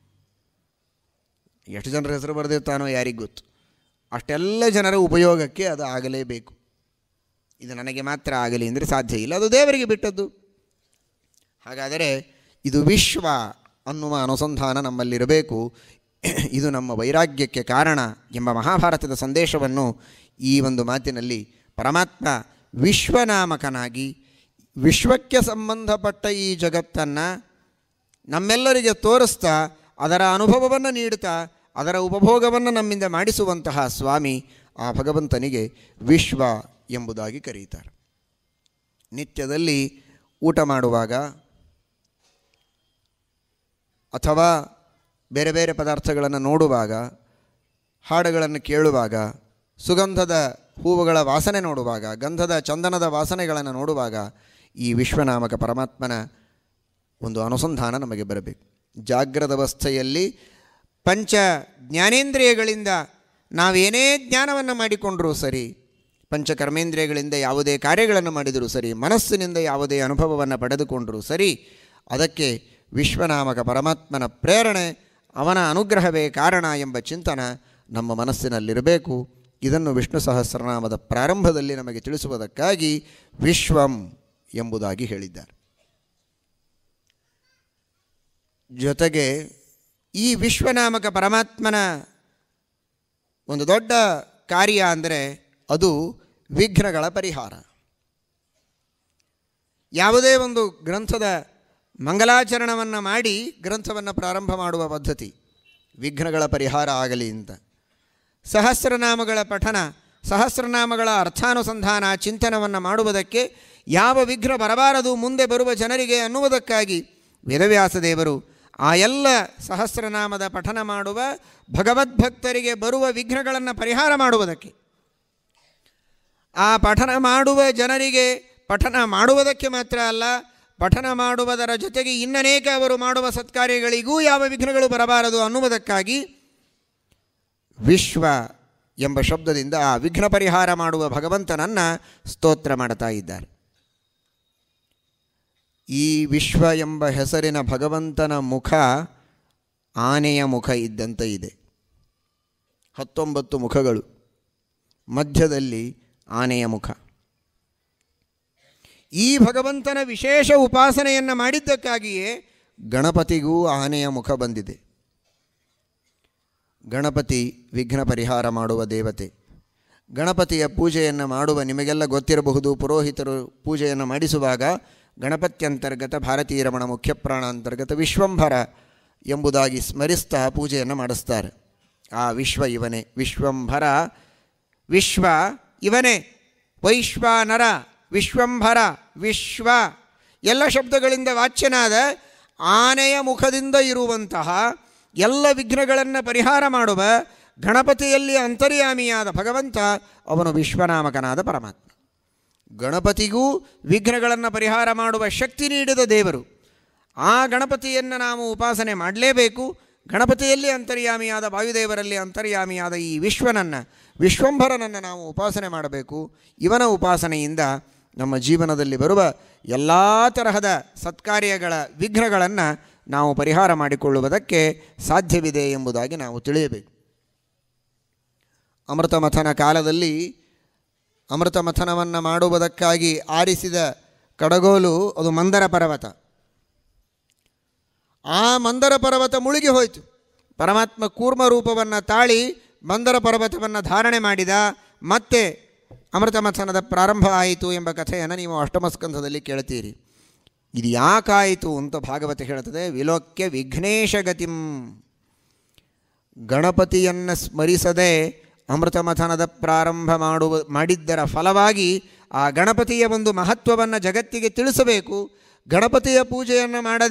ಎಷ್ಟು ಜನರ ಹೆಸರು ಬರೆದಿರ್ತಾನೋ ಯಾರಿಗೆ ಗೊತ್ತು ಅಷ್ಟೆಲ್ಲ ಜನರ ಉಪಯೋಗಕ್ಕೆ ಅದು ಆಗಲೇಬೇಕು ಇದು ನನಗೆ ಮಾತ್ರ ಆಗಲಿ ಅಂದರೆ ಸಾಧ್ಯ ಇಲ್ಲ ಅದು ದೇವರಿಗೆ ಬಿಟ್ಟದ್ದು ಹಾಗಾದರೆ ಇದು ವಿಶ್ವ ಅನ್ನುವ ಅನುಸಂಧಾನ ನಮ್ಮಲ್ಲಿರಬೇಕು ಇದು ನಮ್ಮ ವೈರಾಗ್ಯಕ್ಕೆ ಕಾರಣ ಎಂಬ ಮಹಾಭಾರತದ ಸಂದೇಶವನ್ನು ಈ ಒಂದು ಮಾತಿನಲ್ಲಿ ಪರಮಾತ್ಮ ವಿಶ್ವನಾಮಕನಾಗಿ ವಿಶ್ವಕ್ಕೆ ಸಂಬಂಧಪಟ್ಟ ಈ ಜಗತ್ತನ್ನು ನಮ್ಮೆಲ್ಲರಿಗೆ ತೋರಿಸ್ತಾ ಅದರ ಅನುಭವವನ್ನು ನೀಡುತ್ತಾ ಅದರ ಉಪಭೋಗವನ್ನು ನಮ್ಮಿಂದ ಮಾಡಿಸುವಂತಹ ಸ್ವಾಮಿ ಆ ಭಗವಂತನಿಗೆ ವಿಶ್ವ ಎಂಬುದಾಗಿ ಕರೆಯುತ್ತಾರೆ ನಿತ್ಯದಲ್ಲಿ ಊಟ ಮಾಡುವಾಗ ಅಥವಾ ಬೇರೆ ಬೇರೆ ಪದಾರ್ಥಗಳನ್ನು ನೋಡುವಾಗ ಹಾಡುಗಳನ್ನು ಕೇಳುವಾಗ ಸುಗಂಧದ ಹೂವುಗಳ ವಾಸನೆ ನೋಡುವಾಗ ಗಂಧದ ಚಂದನದ ವಾಸನೆಗಳನ್ನು ನೋಡುವಾಗ ಈ ವಿಶ್ವನಾಮಕ ಪರಮಾತ್ಮನ ಒಂದು ಅನುಸಂಧಾನ ನಮಗೆ ಬರಬೇಕು ಜಾಗ್ರದ ಅವಸ್ಥೆಯಲ್ಲಿ ಪಂಚ ಜ್ಞಾನೇಂದ್ರಿಯಗಳಿಂದ ನಾವೇನೇ ಜ್ಞಾನವನ್ನು ಮಾಡಿಕೊಂಡರೂ ಸರಿ ಪಂಚ ಕರ್ಮೇಂದ್ರಿಯಗಳಿಂದ ಯಾವುದೇ ಕಾರ್ಯಗಳನ್ನು ಮಾಡಿದರೂ ಸರಿ ಮನಸ್ಸಿನಿಂದ ಯಾವುದೇ ಅನುಭವವನ್ನು ಪಡೆದುಕೊಂಡರೂ ಸರಿ ಅದಕ್ಕೆ ವಿಶ್ವನಾಮಕ ಪರಮಾತ್ಮನ ಪ್ರೇರಣೆ ಅವನ ಅನುಗ್ರಹವೇ ಕಾರಣ ಎಂಬ ಚಿಂತನ ನಮ್ಮ ಮನಸ್ಸಿನಲ್ಲಿರಬೇಕು ಇದನ್ನು ವಿಷ್ಣು ಸಹಸ್ರನಾಮದ ಪ್ರಾರಂಭದಲ್ಲಿ ನಮಗೆ ತಿಳಿಸುವುದಕ್ಕಾಗಿ ವಿಶ್ವಂ ಎಂಬುದಾಗಿ ಹೇಳಿದ್ದಾರೆ ಜೊತೆಗೆ ಈ ವಿಶ್ವನಾಮಕ ಪರಮಾತ್ಮನ ಒಂದು ದೊಡ್ಡ ಕಾರ್ಯ ಅಂದರೆ ಅದು ವಿಘ್ನಗಳ ಪರಿಹಾರ ಯಾವುದೇ ಒಂದು ಗ್ರಂಥದ ಮಂಗಲಾಚರಣವನ್ನು ಮಾಡಿ ಗ್ರಂಥವನ್ನು ಪ್ರಾರಂಭ ಮಾಡುವ ಪದ್ಧತಿ ವಿಘ್ನಗಳ ಪರಿಹಾರ ಆಗಲಿ ಅಂತ ಸಹಸ್ರನಾಮಗಳ ಪಠನ ಸಹಸ್ರನಾಮಗಳ ಅರ್ಥಾನುಸಂಧಾನ ಚಿಂತನವನ್ನು ಮಾಡುವುದಕ್ಕೆ ಯಾವ ವಿಘ್ನ ಬರಬಾರದು ಮುಂದೆ ಬರುವ ಜನರಿಗೆ ಅನ್ನುವುದಕ್ಕಾಗಿ ವೇದವ್ಯಾಸ ದೇವರು ಆ ಎಲ್ಲ ಸಹಸ್ರನಾಮದ ಪಠನ ಮಾಡುವ ಭಗವದ್ಭಕ್ತರಿಗೆ ಬರುವ ವಿಘ್ನಗಳನ್ನು ಪರಿಹಾರ ಮಾಡುವುದಕ್ಕೆ ಆ ಪಠನ ಮಾಡುವ ಜನರಿಗೆ ಪಠನ ಮಾಡುವುದಕ್ಕೆ ಮಾತ್ರ ಅಲ್ಲ ಪಠನ ಮಾಡುವುದರ ಜೊತೆಗೆ ಇನ್ನನೇಕ ಅವರು ಮಾಡುವ ಸತ್ಕಾರ್ಯಗಳಿಗೂ ಯಾವ ವಿಘ್ನಗಳು ಬರಬಾರದು ಅನ್ನುವುದಕ್ಕಾಗಿ ವಿಶ್ವ ಎಂಬ ಶಬ್ದದಿಂದ ಆ ವಿಘ್ನ ಪರಿಹಾರ ಮಾಡುವ ಭಗವಂತನನ್ನು ಸ್ತೋತ್ರ ಮಾಡ್ತಾ ಇದ್ದಾರೆ ಈ ವಿಶ್ವ ಎಂಬ ಹೆಸರಿನ ಭಗವಂತನ ಮುಖ ಆನೆಯ ಮುಖ ಇದ್ದಂತೆ ಇದೆ ಹತ್ತೊಂಬತ್ತು ಮುಖಗಳು ಮಧ್ಯದಲ್ಲಿ ಆನೆಯ ಮುಖ ಈ ಭಗವಂತನ ವಿಶೇಷ ಉಪಾಸನೆಯನ್ನು ಮಾಡಿದ್ದಕ್ಕಾಗಿಯೇ ಗಣಪತಿಗೂ ಆನೆಯ ಮುಖ ಬಂದಿದೆ ಗಣಪತಿ ವಿಘ್ನ ಪರಿಹಾರ ಮಾಡುವ ದೇವತೆ ಗಣಪತಿಯ ಪೂಜೆಯನ್ನು ಮಾಡುವ ನಿಮಗೆಲ್ಲ ಗೊತ್ತಿರಬಹುದು ಪುರೋಹಿತರು ಪೂಜೆಯನ್ನು ಮಾಡಿಸುವಾಗ ಗಣಪತ್ಯಂತರ್ಗತ ಭಾರತೀಯ ರಮಣ ಮುಖ್ಯ ಪ್ರಾಣ ಅಂತರ್ಗತ ವಿಶ್ವಂಭರ ಎಂಬುದಾಗಿ ಸ್ಮರಿಸ್ತಾ ಪೂಜೆಯನ್ನು ಮಾಡಿಸ್ತಾರೆ ಆ ವಿಶ್ವ ಇವನೇ ವಿಶ್ವಂಭರ ವಿಶ್ವ ಇವನೇ ವೈಶ್ವಾನರ ವಿಶ್ವಂಭರ ವಿಶ್ವ ಎಲ್ಲ ಶಬ್ದಗಳಿಂದ ವಾಚ್ಯನಾದ ಆನೆಯ ಮುಖದಿಂದ ಇರುವಂತಹ ಎಲ್ಲ ವಿಘ್ನಗಳನ್ನು ಪರಿಹಾರ ಮಾಡುವ ಗಣಪತಿಯಲ್ಲಿ ಅಂತರ್ಯಾಮಿಯಾದ ಭಗವಂತ ಅವನು ವಿಶ್ವನಾಮಕನಾದ ಪರಮಾತ್ಮ ಗಣಪತಿಗೂ ವಿಘ್ನಗಳನ್ನು ಪರಿಹಾರ ಮಾಡುವ ಶಕ್ತಿ ನೀಡಿದ ದೇವರು ಆ ಗಣಪತಿಯನ್ನು ನಾವು ಉಪಾಸನೆ ಮಾಡಲೇಬೇಕು ಗಣಪತಿಯಲ್ಲಿ ಅಂತರ್ಯಾಮಿಯಾದ ವಾಯುದೇವರಲ್ಲಿ ಅಂತರ್ಯಾಮಿಯಾದ ಈ ವಿಶ್ವನನ್ನು ವಿಶ್ವಂಭರನನ್ನು ನಾವು ಉಪಾಸನೆ ಮಾಡಬೇಕು ಇವನ ಉಪಾಸನೆಯಿಂದ ನಮ್ಮ ಜೀವನದಲ್ಲಿ ಬರುವ ಎಲ್ಲ ತರಹದ ಸತ್ಕಾರ್ಯಗಳ ವಿಘ್ನಗಳನ್ನು ನಾವು ಪರಿಹಾರ ಮಾಡಿಕೊಳ್ಳುವುದಕ್ಕೆ ಸಾಧ್ಯವಿದೆ ಎಂಬುದಾಗಿ ನಾವು ತಿಳಿಯಬೇಕು ಅಮೃತ ಮಥನ ಕಾಲದಲ್ಲಿ ಅಮೃತ ಮಥನವನ್ನು ಮಾಡುವುದಕ್ಕಾಗಿ ಆರಿಸಿದ ಕಡಗೋಲು ಅದು ಮಂದರ ಪರ್ವತ ಆ ಮಂದರ ಪರ್ವತ ಮುಳುಗಿ ಹೋಯಿತು ಪರಮಾತ್ಮ ಕೂರ್ಮ ರೂಪವನ್ನು ತಾಳಿ ಮಂದರ ಪರ್ವತವನ್ನು ಧಾರಣೆ ಮಾಡಿದ ಮತ್ತೆ ಅಮೃತ ಮಥನದ ಪ್ರಾರಂಭ ಆಯಿತು ಎಂಬ ಕಥೆಯನ್ನು ನೀವು ಅಷ್ಟಮಸ್ಕಂಧದಲ್ಲಿ ಕೇಳ್ತೀರಿ ಇದು ಯಾಕಾಯಿತು ಅಂತ ಭಾಗವತ ಹೇಳ್ತದೆ ವಿಲೋಕ್ಯ ವಿಘ್ನೇಶಗತಿಂ ಗಣಪತಿಯನ್ನು ಸ್ಮರಿಸದೆ ಅಮೃತ ಮಥನದ ಪ್ರಾರಂಭ ಮಾಡುವ ಮಾಡಿದ್ದರ ಫಲವಾಗಿ ಆ ಗಣಪತಿಯ ಒಂದು ಮಹತ್ವವನ್ನು ಜಗತ್ತಿಗೆ ತಿಳಿಸಬೇಕು ಗಣಪತಿಯ ಪೂಜೆಯನ್ನು ಮಾಡದೆ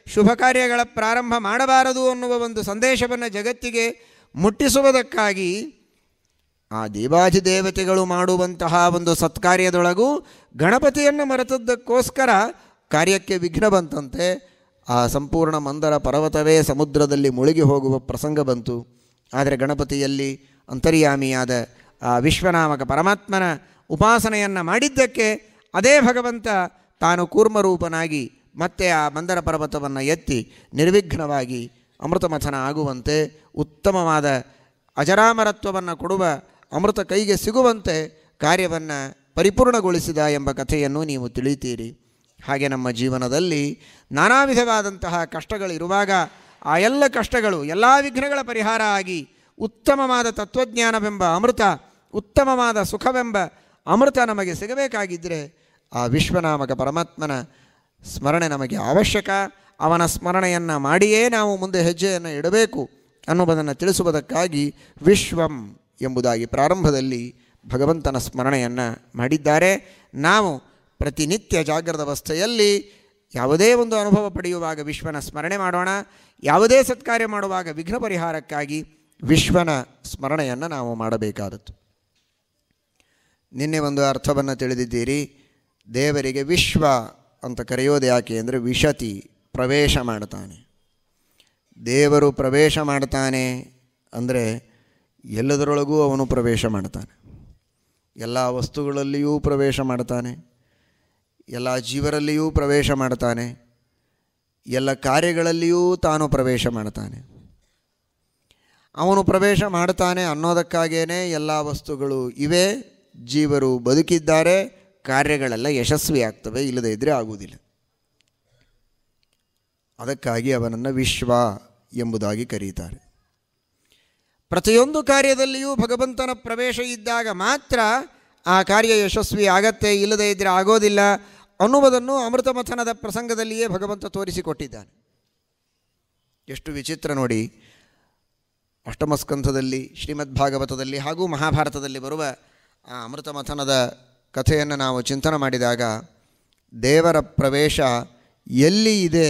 ಶುಭ ಕಾರ್ಯಗಳ ಪ್ರಾರಂಭ ಮಾಡಬಾರದು ಅನ್ನುವ ಒಂದು ಸಂದೇಶವನ್ನು ಜಗತ್ತಿಗೆ ಮುಟ್ಟಿಸುವುದಕ್ಕಾಗಿ ಆ ದೇವಾಧಿದೇವತೆಗಳು ಮಾಡುವಂತಹ ಒಂದು ಸತ್ಕಾರ್ಯದೊಳಗೂ ಗಣಪತಿಯನ್ನು ಮರೆತದ್ದಕ್ಕೋಸ್ಕರ ಕಾರ್ಯಕ್ಕೆ ವಿಘ್ನ ಬಂತಂತೆ ಆ ಸಂಪೂರ್ಣ ಮಂದರ ಪರ್ವತವೇ ಸಮುದ್ರದಲ್ಲಿ ಮುಳುಗಿ ಹೋಗುವ ಪ್ರಸಂಗ ಬಂತು ಆದರೆ ಗಣಪತಿಯಲ್ಲಿ ಅಂತರ್ಯಾಮಿಯಾದ ಆ ವಿಶ್ವನಾಮಕ ಪರಮಾತ್ಮನ ಉಪಾಸನೆಯನ್ನು ಮಾಡಿದ್ದಕ್ಕೆ ಅದೇ ಭಗವಂತ ತಾನು ಕೂರ್ಮರೂಪನಾಗಿ ಮತ್ತೆ ಆ ಮಂದರ ಪರ್ವತವನ್ನು ಎತ್ತಿ ನಿರ್ವಿಘ್ನವಾಗಿ ಅಮೃತಮಥನ ಆಗುವಂತೆ ಉತ್ತಮವಾದ ಅಜರಾಮರತ್ವವನ್ನು ಕೊಡುವ ಅಮೃತ ಕೈಗೆ ಸಿಗುವಂತೆ ಕಾರ್ಯವನ್ನು ಪರಿಪೂರ್ಣಗೊಳಿಸಿದ ಎಂಬ ಕಥೆಯನ್ನು ನೀವು ತಿಳಿತೀರಿ ಹಾಗೆ ನಮ್ಮ ಜೀವನದಲ್ಲಿ ನಾನಾ ವಿಧವಾದಂತಹ ಕಷ್ಟಗಳಿರುವಾಗ ಆ ಎಲ್ಲ ಕಷ್ಟಗಳು ಎಲ್ಲ ವಿಘ್ನಗಳ ಪರಿಹಾರ ಆಗಿ ಉತ್ತಮವಾದ ತತ್ವಜ್ಞಾನವೆಂಬ ಅಮೃತ ಉತ್ತಮವಾದ ಸುಖವೆಂಬ ಅಮೃತ ನಮಗೆ ಸಿಗಬೇಕಾಗಿದ್ದರೆ ಆ ವಿಶ್ವನಾಮಕ ಪರಮಾತ್ಮನ ಸ್ಮರಣೆ ನಮಗೆ ಅವಶ್ಯಕ ಅವನ ಸ್ಮರಣೆಯನ್ನು ಮಾಡಿಯೇ ನಾವು ಮುಂದೆ ಹೆಜ್ಜೆಯನ್ನು ಇಡಬೇಕು ಅನ್ನುವುದನ್ನು ತಿಳಿಸುವುದಕ್ಕಾಗಿ ವಿಶ್ವಂ ಎಂಬುದಾಗಿ ಪ್ರಾರಂಭದಲ್ಲಿ ಭಗವಂತನ ಸ್ಮರಣೆಯನ್ನು ಮಾಡಿದ್ದಾರೆ ನಾವು ಪ್ರತಿನಿತ್ಯ ಜಾಗ್ರದ ಅವಸ್ಥೆಯಲ್ಲಿ ಯಾವುದೇ ಒಂದು ಅನುಭವ ಪಡೆಯುವಾಗ ವಿಶ್ವನ ಸ್ಮರಣೆ ಮಾಡೋಣ ಯಾವುದೇ ಸತ್ಕಾರ್ಯ ಮಾಡುವಾಗ ವಿಘ್ನ ಪರಿಹಾರಕ್ಕಾಗಿ ವಿಶ್ವನ ಸ್ಮರಣೆಯನ್ನು ನಾವು ಮಾಡಬೇಕಾದದ್ದು ನಿನ್ನೆ ಒಂದು ಅರ್ಥವನ್ನು ತಿಳಿದಿದ್ದೀರಿ ದೇವರಿಗೆ ವಿಶ್ವ ಅಂತ ಕರೆಯೋದು ಯಾಕೆ ಅಂದರೆ ವಿಶತಿ ಪ್ರವೇಶ ಮಾಡ್ತಾನೆ ದೇವರು ಪ್ರವೇಶ ಮಾಡ್ತಾನೆ ಅಂದರೆ ಎಲ್ಲದರೊಳಗೂ ಅವನು ಪ್ರವೇಶ ಮಾಡ್ತಾನೆ ಎಲ್ಲ ವಸ್ತುಗಳಲ್ಲಿಯೂ ಪ್ರವೇಶ ಮಾಡ್ತಾನೆ ಎಲ್ಲ ಜೀವರಲ್ಲಿಯೂ ಪ್ರವೇಶ ಮಾಡ್ತಾನೆ ಎಲ್ಲ ಕಾರ್ಯಗಳಲ್ಲಿಯೂ ತಾನು ಪ್ರವೇಶ ಮಾಡ್ತಾನೆ ಅವನು ಪ್ರವೇಶ ಮಾಡ್ತಾನೆ ಅನ್ನೋದಕ್ಕಾಗೇ ಎಲ್ಲ ವಸ್ತುಗಳು ಇವೆ ಜೀವರು ಬದುಕಿದ್ದಾರೆ ಕಾರ್ಯಗಳೆಲ್ಲ ಯಶಸ್ವಿ ಆಗ್ತವೆ ಇಲ್ಲದೇ ಇದ್ದರೆ ಆಗುವುದಿಲ್ಲ ಅದಕ್ಕಾಗಿ ಅವನನ್ನು ವಿಶ್ವ ಎಂಬುದಾಗಿ ಕರೀತಾರೆ ಪ್ರತಿಯೊಂದು ಕಾರ್ಯದಲ್ಲಿಯೂ ಭಗವಂತನ ಪ್ರವೇಶ ಇದ್ದಾಗ ಮಾತ್ರ ಆ ಕಾರ್ಯ ಯಶಸ್ವಿ ಆಗತ್ತೆ ಇಲ್ಲದೇ ಇದ್ದರೆ ಆಗೋದಿಲ್ಲ ಅನ್ನುವುದನ್ನು ಅಮೃತಮಥನದ ಪ್ರಸಂಗದಲ್ಲಿಯೇ ಭಗವಂತ ತೋರಿಸಿಕೊಟ್ಟಿದ್ದಾನೆ ಎಷ್ಟು ವಿಚಿತ್ರ ನೋಡಿ ಅಷ್ಟಮಸ್ಕಂಧದಲ್ಲಿ ಶ್ರೀಮದ್ ಭಾಗವತದಲ್ಲಿ ಹಾಗೂ ಮಹಾಭಾರತದಲ್ಲಿ ಬರುವ ಆ ಅಮೃತಮಥನದ ಕಥೆಯನ್ನು ನಾವು ಚಿಂತನೆ ಮಾಡಿದಾಗ ದೇವರ ಪ್ರವೇಶ ಎಲ್ಲಿ ಇದೆ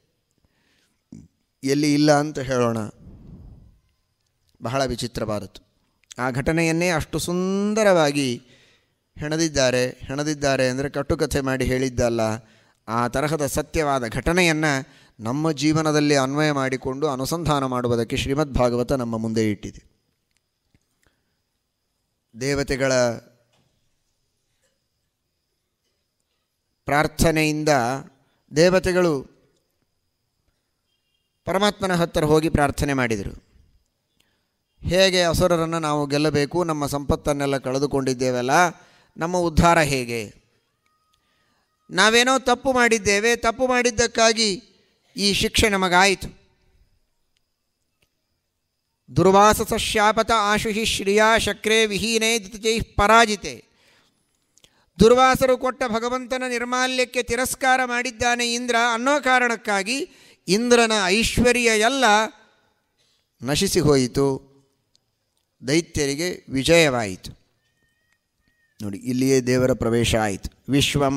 ಎಲ್ಲಿ ಇಲ್ಲ ಅಂತ ಹೇಳೋಣ ಬಹಳ ವಿಚಿತ್ರವಾದದ್ದು ಆ ಘಟನೆಯನ್ನೇ ಅಷ್ಟು ಸುಂದರವಾಗಿ ಹೆಣದಿದ್ದಾರೆ ಹೆಣದಿದ್ದಾರೆ ಅಂದರೆ ಕಟ್ಟುಕಥೆ ಮಾಡಿ ಹೇಳಿದ್ದಲ್ಲ ಆ ತರಹದ ಸತ್ಯವಾದ ಘಟನೆಯನ್ನು ನಮ್ಮ ಜೀವನದಲ್ಲಿ ಅನ್ವಯ ಮಾಡಿಕೊಂಡು ಅನುಸಂಧಾನ ಮಾಡುವುದಕ್ಕೆ ಶ್ರೀಮದ್ ಭಾಗವತ ನಮ್ಮ ಮುಂದೆ ಇಟ್ಟಿದೆ ದೇವತೆಗಳ ಪ್ರಾರ್ಥನೆಯಿಂದ ದೇವತೆಗಳು ಪರಮಾತ್ಮನ ಹತ್ತಿರ ಹೋಗಿ ಪ್ರಾರ್ಥನೆ ಮಾಡಿದರು ಹೇಗೆ ಅಸುರರನ್ನು ನಾವು ಗೆಲ್ಲಬೇಕು ನಮ್ಮ ಸಂಪತ್ತನ್ನೆಲ್ಲ ಕಳೆದುಕೊಂಡಿದ್ದೇವಲ್ಲ ನಮ್ಮ ಉದ್ಧಾರ ಹೇಗೆ ನಾವೇನೋ ತಪ್ಪು ಮಾಡಿದ್ದೇವೆ ತಪ್ಪು ಮಾಡಿದ್ದಕ್ಕಾಗಿ ಈ ಶಿಕ್ಷೆ ನಮಗಾಯಿತು ದುರ್ವಾಸಸ ಶಾಪತ ಆಶುಹಿ ಶ್ರಿಯಾ ಶಕ್ರೇ ವಿಹೀನೇ ದಿತಜೈ ಪರಾಜಿತೆ ದುರ್ವಾಸರು ಕೊಟ್ಟ ಭಗವಂತನ ನಿರ್ಮಾಲ್ಯಕ್ಕೆ ತಿರಸ್ಕಾರ ಮಾಡಿದ್ದಾನೆ ಇಂದ್ರ ಅನ್ನೋ ಕಾರಣಕ್ಕಾಗಿ ಇಂದ್ರನ ಐಶ್ವರ್ಯ ಎಲ್ಲ ನಶಿಸಿ ಹೋಯಿತು ದೈತ್ಯರಿಗೆ ವಿಜಯವಾಯಿತು ನೋಡಿ ಇಲ್ಲಿಯೇ ದೇವರ ಪ್ರವೇಶ ಆಯಿತು ವಿಶ್ವಂ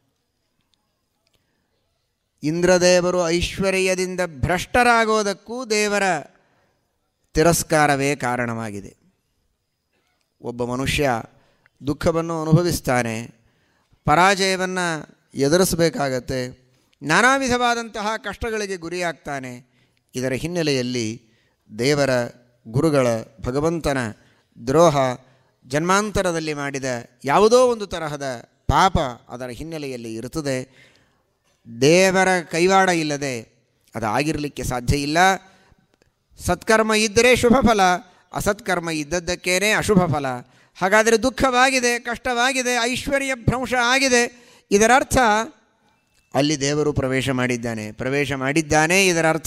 ಇಂದ್ರದೇವರು ಐಶ್ವರ್ಯದಿಂದ ಭ್ರಷ್ಟರಾಗೋದಕ್ಕೂ ದೇವರ ತಿರಸ್ಕಾರವೇ ಕಾರಣವಾಗಿದೆ ಒಬ್ಬ ಮನುಷ್ಯ ದುಃಖವನ್ನು ಅನುಭವಿಸ್ತಾನೆ ಪರಾಜಯವನ್ನು ಎದುರಿಸಬೇಕಾಗತ್ತೆ ನಾನಾ ವಿಧವಾದಂತಹ ಕಷ್ಟಗಳಿಗೆ ಗುರಿಯಾಗ್ತಾನೆ ಇದರ ಹಿನ್ನೆಲೆಯಲ್ಲಿ ದೇವರ ಗುರುಗಳ ಭಗವಂತನ ದ್ರೋಹ ಜನ್ಮಾಂತರದಲ್ಲಿ ಮಾಡಿದ ಯಾವುದೋ ಒಂದು ತರಹದ ಪಾಪ ಅದರ ಹಿನ್ನೆಲೆಯಲ್ಲಿ ಇರುತ್ತದೆ ದೇವರ ಕೈವಾಡ ಇಲ್ಲದೆ ಅದು ಆಗಿರಲಿಕ್ಕೆ ಸಾಧ್ಯ ಇಲ್ಲ ಸತ್ಕರ್ಮ ಇದ್ದರೆ ಶುಭ ಫಲ ಅಸತ್ಕರ್ಮ ಇದ್ದದ್ದಕ್ಕೇನೆ ಅಶುಭ ಫಲ ಹಾಗಾದರೆ ದುಃಖವಾಗಿದೆ ಕಷ್ಟವಾಗಿದೆ ಐಶ್ವರ್ಯ ಭ್ರಂಶ ಆಗಿದೆ ಇದರರ್ಥ ಅಲ್ಲಿ ದೇವರು ಪ್ರವೇಶ ಮಾಡಿದ್ದಾನೆ ಪ್ರವೇಶ ಮಾಡಿದ್ದಾನೆ ಇದರರ್ಥ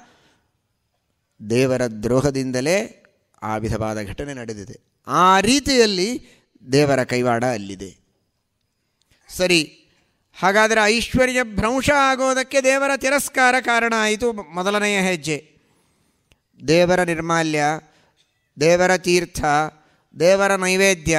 ದೇವರ ದ್ರೋಹದಿಂದಲೇ ಆ ವಿಧವಾದ ಘಟನೆ ನಡೆದಿದೆ ಆ ರೀತಿಯಲ್ಲಿ ದೇವರ ಕೈವಾಡ ಅಲ್ಲಿದೆ ಸರಿ ಹಾಗಾದರೆ ಐಶ್ವರ್ಯ ಭ್ರಂಶ ಆಗೋದಕ್ಕೆ ದೇವರ ತಿರಸ್ಕಾರ ಕಾರಣ ಆಯಿತು ಮೊದಲನೆಯ ಹೆಜ್ಜೆ ದೇವರ ನಿರ್ಮಾಲ್ಯ ದೇವರ ತೀರ್ಥ ದೇವರ ನೈವೇದ್ಯ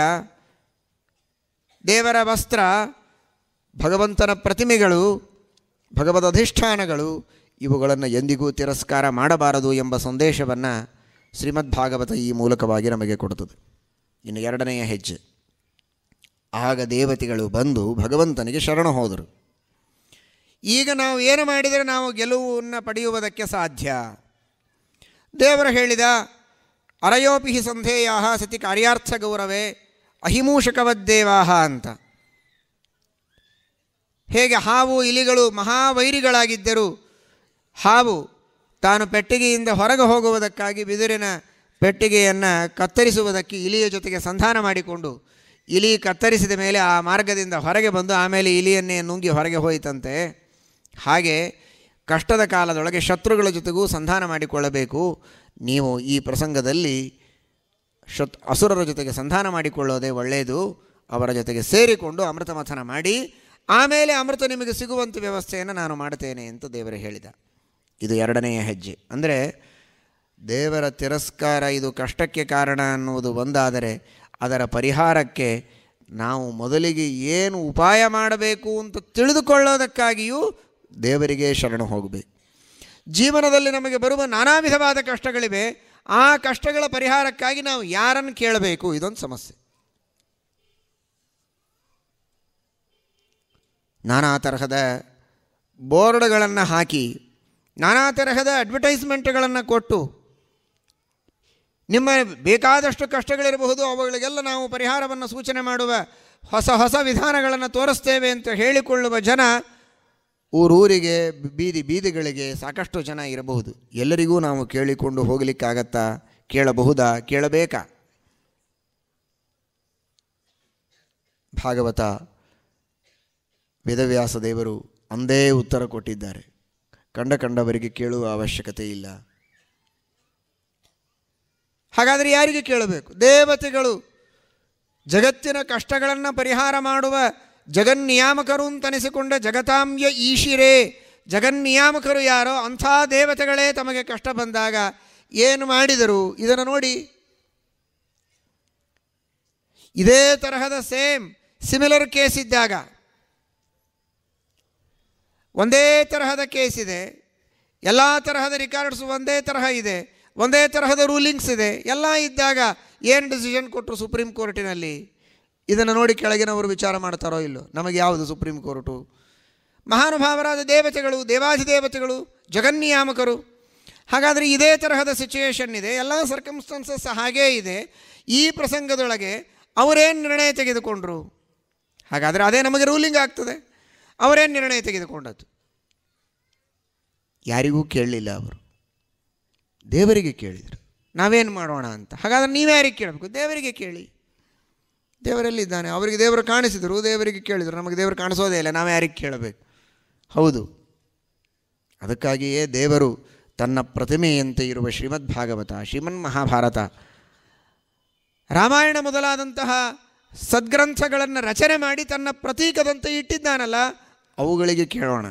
ದೇವರ ವಸ್ತ್ರ ಭಗವಂತನ ಪ್ರತಿಮೆಗಳು ಭಗವದ್ ಅಧಿಷ್ಠಾನಗಳು ಇವುಗಳನ್ನು ಎಂದಿಗೂ ತಿರಸ್ಕಾರ ಮಾಡಬಾರದು ಎಂಬ ಸಂದೇಶವನ್ನು ಶ್ರೀಮದ್ಭಾಗವತ ಈ ಮೂಲಕವಾಗಿ ನಮಗೆ ಕೊಡುತ್ತದೆ ಇನ್ನು ಎರಡನೆಯ ಹೆಜ್ಜೆ ಆಗ ದೇವತೆಗಳು ಬಂದು ಭಗವಂತನಿಗೆ ಶರಣ ಹೋದರು ಈಗ ನಾವು ಏನು ಮಾಡಿದರೆ ನಾವು ಗೆಲುವನ್ನು ಪಡೆಯುವುದಕ್ಕೆ ಸಾಧ್ಯ ದೇವರು ಹೇಳಿದ ಅರಯೋಪಿ ಹಿ ಸಂಧೇಯ ಸತಿ ಕಾರ್ಯಾರ್ಥ ಗೌರವೇ ಅಹಿಮೂಷಕವದ್ದೇವಾಹ ಅಂತ ಹೇಗೆ ಹಾವು ಇಲಿಗಳು ಮಹಾವೈರಿಗಳಾಗಿದ್ದರು ಹಾವು ತಾನು ಪೆಟ್ಟಿಗೆಯಿಂದ ಹೊರಗೆ ಹೋಗುವುದಕ್ಕಾಗಿ ಬಿದಿರಿನ ಪೆಟ್ಟಿಗೆಯನ್ನು ಕತ್ತರಿಸುವುದಕ್ಕೆ ಇಲಿಯ ಜೊತೆಗೆ ಸಂಧಾನ ಮಾಡಿಕೊಂಡು ಇಲಿ ಕತ್ತರಿಸಿದ ಮೇಲೆ ಆ ಮಾರ್ಗದಿಂದ ಹೊರಗೆ ಬಂದು ಆಮೇಲೆ ಇಲಿಯನ್ನೇ ನುಂಗಿ ಹೊರಗೆ ಹೋಯಿತಂತೆ ಹಾಗೆ ಕಷ್ಟದ ಕಾಲದೊಳಗೆ ಶತ್ರುಗಳ ಜೊತೆಗೂ ಸಂಧಾನ ಮಾಡಿಕೊಳ್ಳಬೇಕು ನೀವು ಈ ಪ್ರಸಂಗದಲ್ಲಿ ಶತ್ ಅಸುರರ ಜೊತೆಗೆ ಸಂಧಾನ ಮಾಡಿಕೊಳ್ಳೋದೇ ಒಳ್ಳೆಯದು ಅವರ ಜೊತೆಗೆ ಸೇರಿಕೊಂಡು ಅಮೃತ ಮಥನ ಮಾಡಿ ಆಮೇಲೆ ಅಮೃತ ನಿಮಗೆ ಸಿಗುವಂಥ ವ್ಯವಸ್ಥೆಯನ್ನು ನಾನು ಮಾಡ್ತೇನೆ ಅಂತ ದೇವರು ಹೇಳಿದ ಇದು ಎರಡನೆಯ ಹೆಜ್ಜೆ ಅಂದರೆ ದೇವರ ತಿರಸ್ಕಾರ ಇದು ಕಷ್ಟಕ್ಕೆ ಕಾರಣ ಅನ್ನುವುದು ಒಂದಾದರೆ ಅದರ ಪರಿಹಾರಕ್ಕೆ ನಾವು ಮೊದಲಿಗೆ ಏನು ಉಪಾಯ ಮಾಡಬೇಕು ಅಂತ ತಿಳಿದುಕೊಳ್ಳೋದಕ್ಕಾಗಿಯೂ ದೇವರಿಗೆ ಶರಣು ಹೋಗಬೇಕು ಜೀವನದಲ್ಲಿ ನಮಗೆ ಬರುವ ನಾನಾ ವಿಧವಾದ ಕಷ್ಟಗಳಿವೆ ಆ ಕಷ್ಟಗಳ ಪರಿಹಾರಕ್ಕಾಗಿ ನಾವು ಯಾರನ್ನು ಕೇಳಬೇಕು ಇದೊಂದು ಸಮಸ್ಯೆ ನಾನಾ ತರಹದ ಬೋರ್ಡ್ಗಳನ್ನು ಹಾಕಿ ನಾನಾ ತರಹದ ಅಡ್ವರ್ಟೈಸ್ಮೆಂಟ್ಗಳನ್ನು ಕೊಟ್ಟು ನಿಮ್ಮ ಬೇಕಾದಷ್ಟು ಕಷ್ಟಗಳಿರಬಹುದು ಅವುಗಳಿಗೆಲ್ಲ ನಾವು ಪರಿಹಾರವನ್ನು ಸೂಚನೆ ಮಾಡುವ ಹೊಸ ಹೊಸ ವಿಧಾನಗಳನ್ನು ತೋರಿಸ್ತೇವೆ ಅಂತ ಹೇಳಿಕೊಳ್ಳುವ ಜನ ಊರೂರಿಗೆ ಬೀದಿ ಬೀದಿಗಳಿಗೆ ಸಾಕಷ್ಟು ಜನ ಇರಬಹುದು ಎಲ್ಲರಿಗೂ ನಾವು ಕೇಳಿಕೊಂಡು ಹೋಗಲಿಕ್ಕಾಗತ್ತಾ ಕೇಳಬಹುದಾ ಕೇಳಬೇಕಾ ಭಾಗವತ ವೇದವ್ಯಾಸ ದೇವರು ಅಂದೇ ಉತ್ತರ ಕೊಟ್ಟಿದ್ದಾರೆ ಕಂಡ ಕಂಡವರಿಗೆ ಕೇಳುವ ಅವಶ್ಯಕತೆ ಇಲ್ಲ ಹಾಗಾದರೆ ಯಾರಿಗೆ ಕೇಳಬೇಕು ದೇವತೆಗಳು ಜಗತ್ತಿನ ಕಷ್ಟಗಳನ್ನು ಪರಿಹಾರ ಮಾಡುವ ಜಗನ್ನಿಯಾಮಕರು ಅಂತನಿಸಿಕೊಂಡ ಜಗತಾಂಬ್ಯ ಈಶಿರೇ ಜಗನ್ನಿಯಾಮಕರು ಯಾರೋ ಅಂಥ ದೇವತೆಗಳೇ ತಮಗೆ ಕಷ್ಟ ಬಂದಾಗ ಏನು ಮಾಡಿದರು ಇದನ್ನು ನೋಡಿ ಇದೇ ತರಹದ ಸೇಮ್ ಸಿಮಿಲರ್ ಕೇಸ್ ಇದ್ದಾಗ ಒಂದೇ ತರಹದ ಕೇಸ್ ಇದೆ ಎಲ್ಲ ತರಹದ ರಿಕಾರ್ಡ್ಸ್ ಒಂದೇ ತರಹ ಇದೆ ಒಂದೇ ತರಹದ ರೂಲಿಂಗ್ಸ್ ಇದೆ ಎಲ್ಲ ಇದ್ದಾಗ ಏನು ಡಿಸಿಷನ್ ಕೊಟ್ಟರು ಸುಪ್ರೀಂ ಕೋರ್ಟಿನಲ್ಲಿ ಇದನ್ನು ನೋಡಿ ಕೆಳಗಿನವರು ವಿಚಾರ ಮಾಡ್ತಾರೋ ಇಲ್ಲೋ ನಮಗೆ ಯಾವುದು ಸುಪ್ರೀಂ ಕೋರ್ಟು ಮಹಾನುಭಾವರಾದ ದೇವತೆಗಳು ದೇವಾಧಿದೇವತೆಗಳು ಜಗನ್ನಿಯಾಮಕರು ಹಾಗಾದರೆ ಇದೇ ತರಹದ ಸಿಚುಯೇಷನ್ ಇದೆ ಎಲ್ಲ ಸರ್ಕಮ್ಸ್ಟನ್ಸಸ್ ಹಾಗೇ ಇದೆ ಈ ಪ್ರಸಂಗದೊಳಗೆ ಅವರೇನು ನಿರ್ಣಯ ತೆಗೆದುಕೊಂಡ್ರು ಹಾಗಾದರೆ ಅದೇ ನಮಗೆ ರೂಲಿಂಗ್ ಆಗ್ತದೆ ಅವರೇನು ನಿರ್ಣಯ ತೆಗೆದುಕೊಂಡದ್ದು ಯಾರಿಗೂ ಕೇಳಲಿಲ್ಲ ಅವರು ದೇವರಿಗೆ ಕೇಳಿದರು ನಾವೇನು ಮಾಡೋಣ ಅಂತ ಹಾಗಾದ್ರೆ ನೀವ್ಯಾರಿಗೆ ಕೇಳಬೇಕು ದೇವರಿಗೆ ಕೇಳಿ ದೇವರಲ್ಲಿದ್ದಾನೆ ಅವರಿಗೆ ದೇವರು ಕಾಣಿಸಿದರು ದೇವರಿಗೆ ಕೇಳಿದರು ನಮಗೆ ದೇವರು ಕಾಣಿಸೋದೇ ಇಲ್ಲ ನಾವು ಯಾರಿಗೆ ಕೇಳಬೇಕು ಹೌದು ಅದಕ್ಕಾಗಿಯೇ ದೇವರು ತನ್ನ ಪ್ರತಿಮೆಯಂತೆ ಇರುವ ಶ್ರೀಮದ್ ಭಾಗವತ ಶ್ರೀಮನ್ ಮಹಾಭಾರತ ರಾಮಾಯಣ ಮೊದಲಾದಂತಹ ಸದ್ಗ್ರಂಥಗಳನ್ನು ರಚನೆ ಮಾಡಿ ತನ್ನ ಪ್ರತೀಕದಂತೆ ಇಟ್ಟಿದ್ದಾನಲ್ಲ ಅವುಗಳಿಗೆ ಕೇಳೋಣ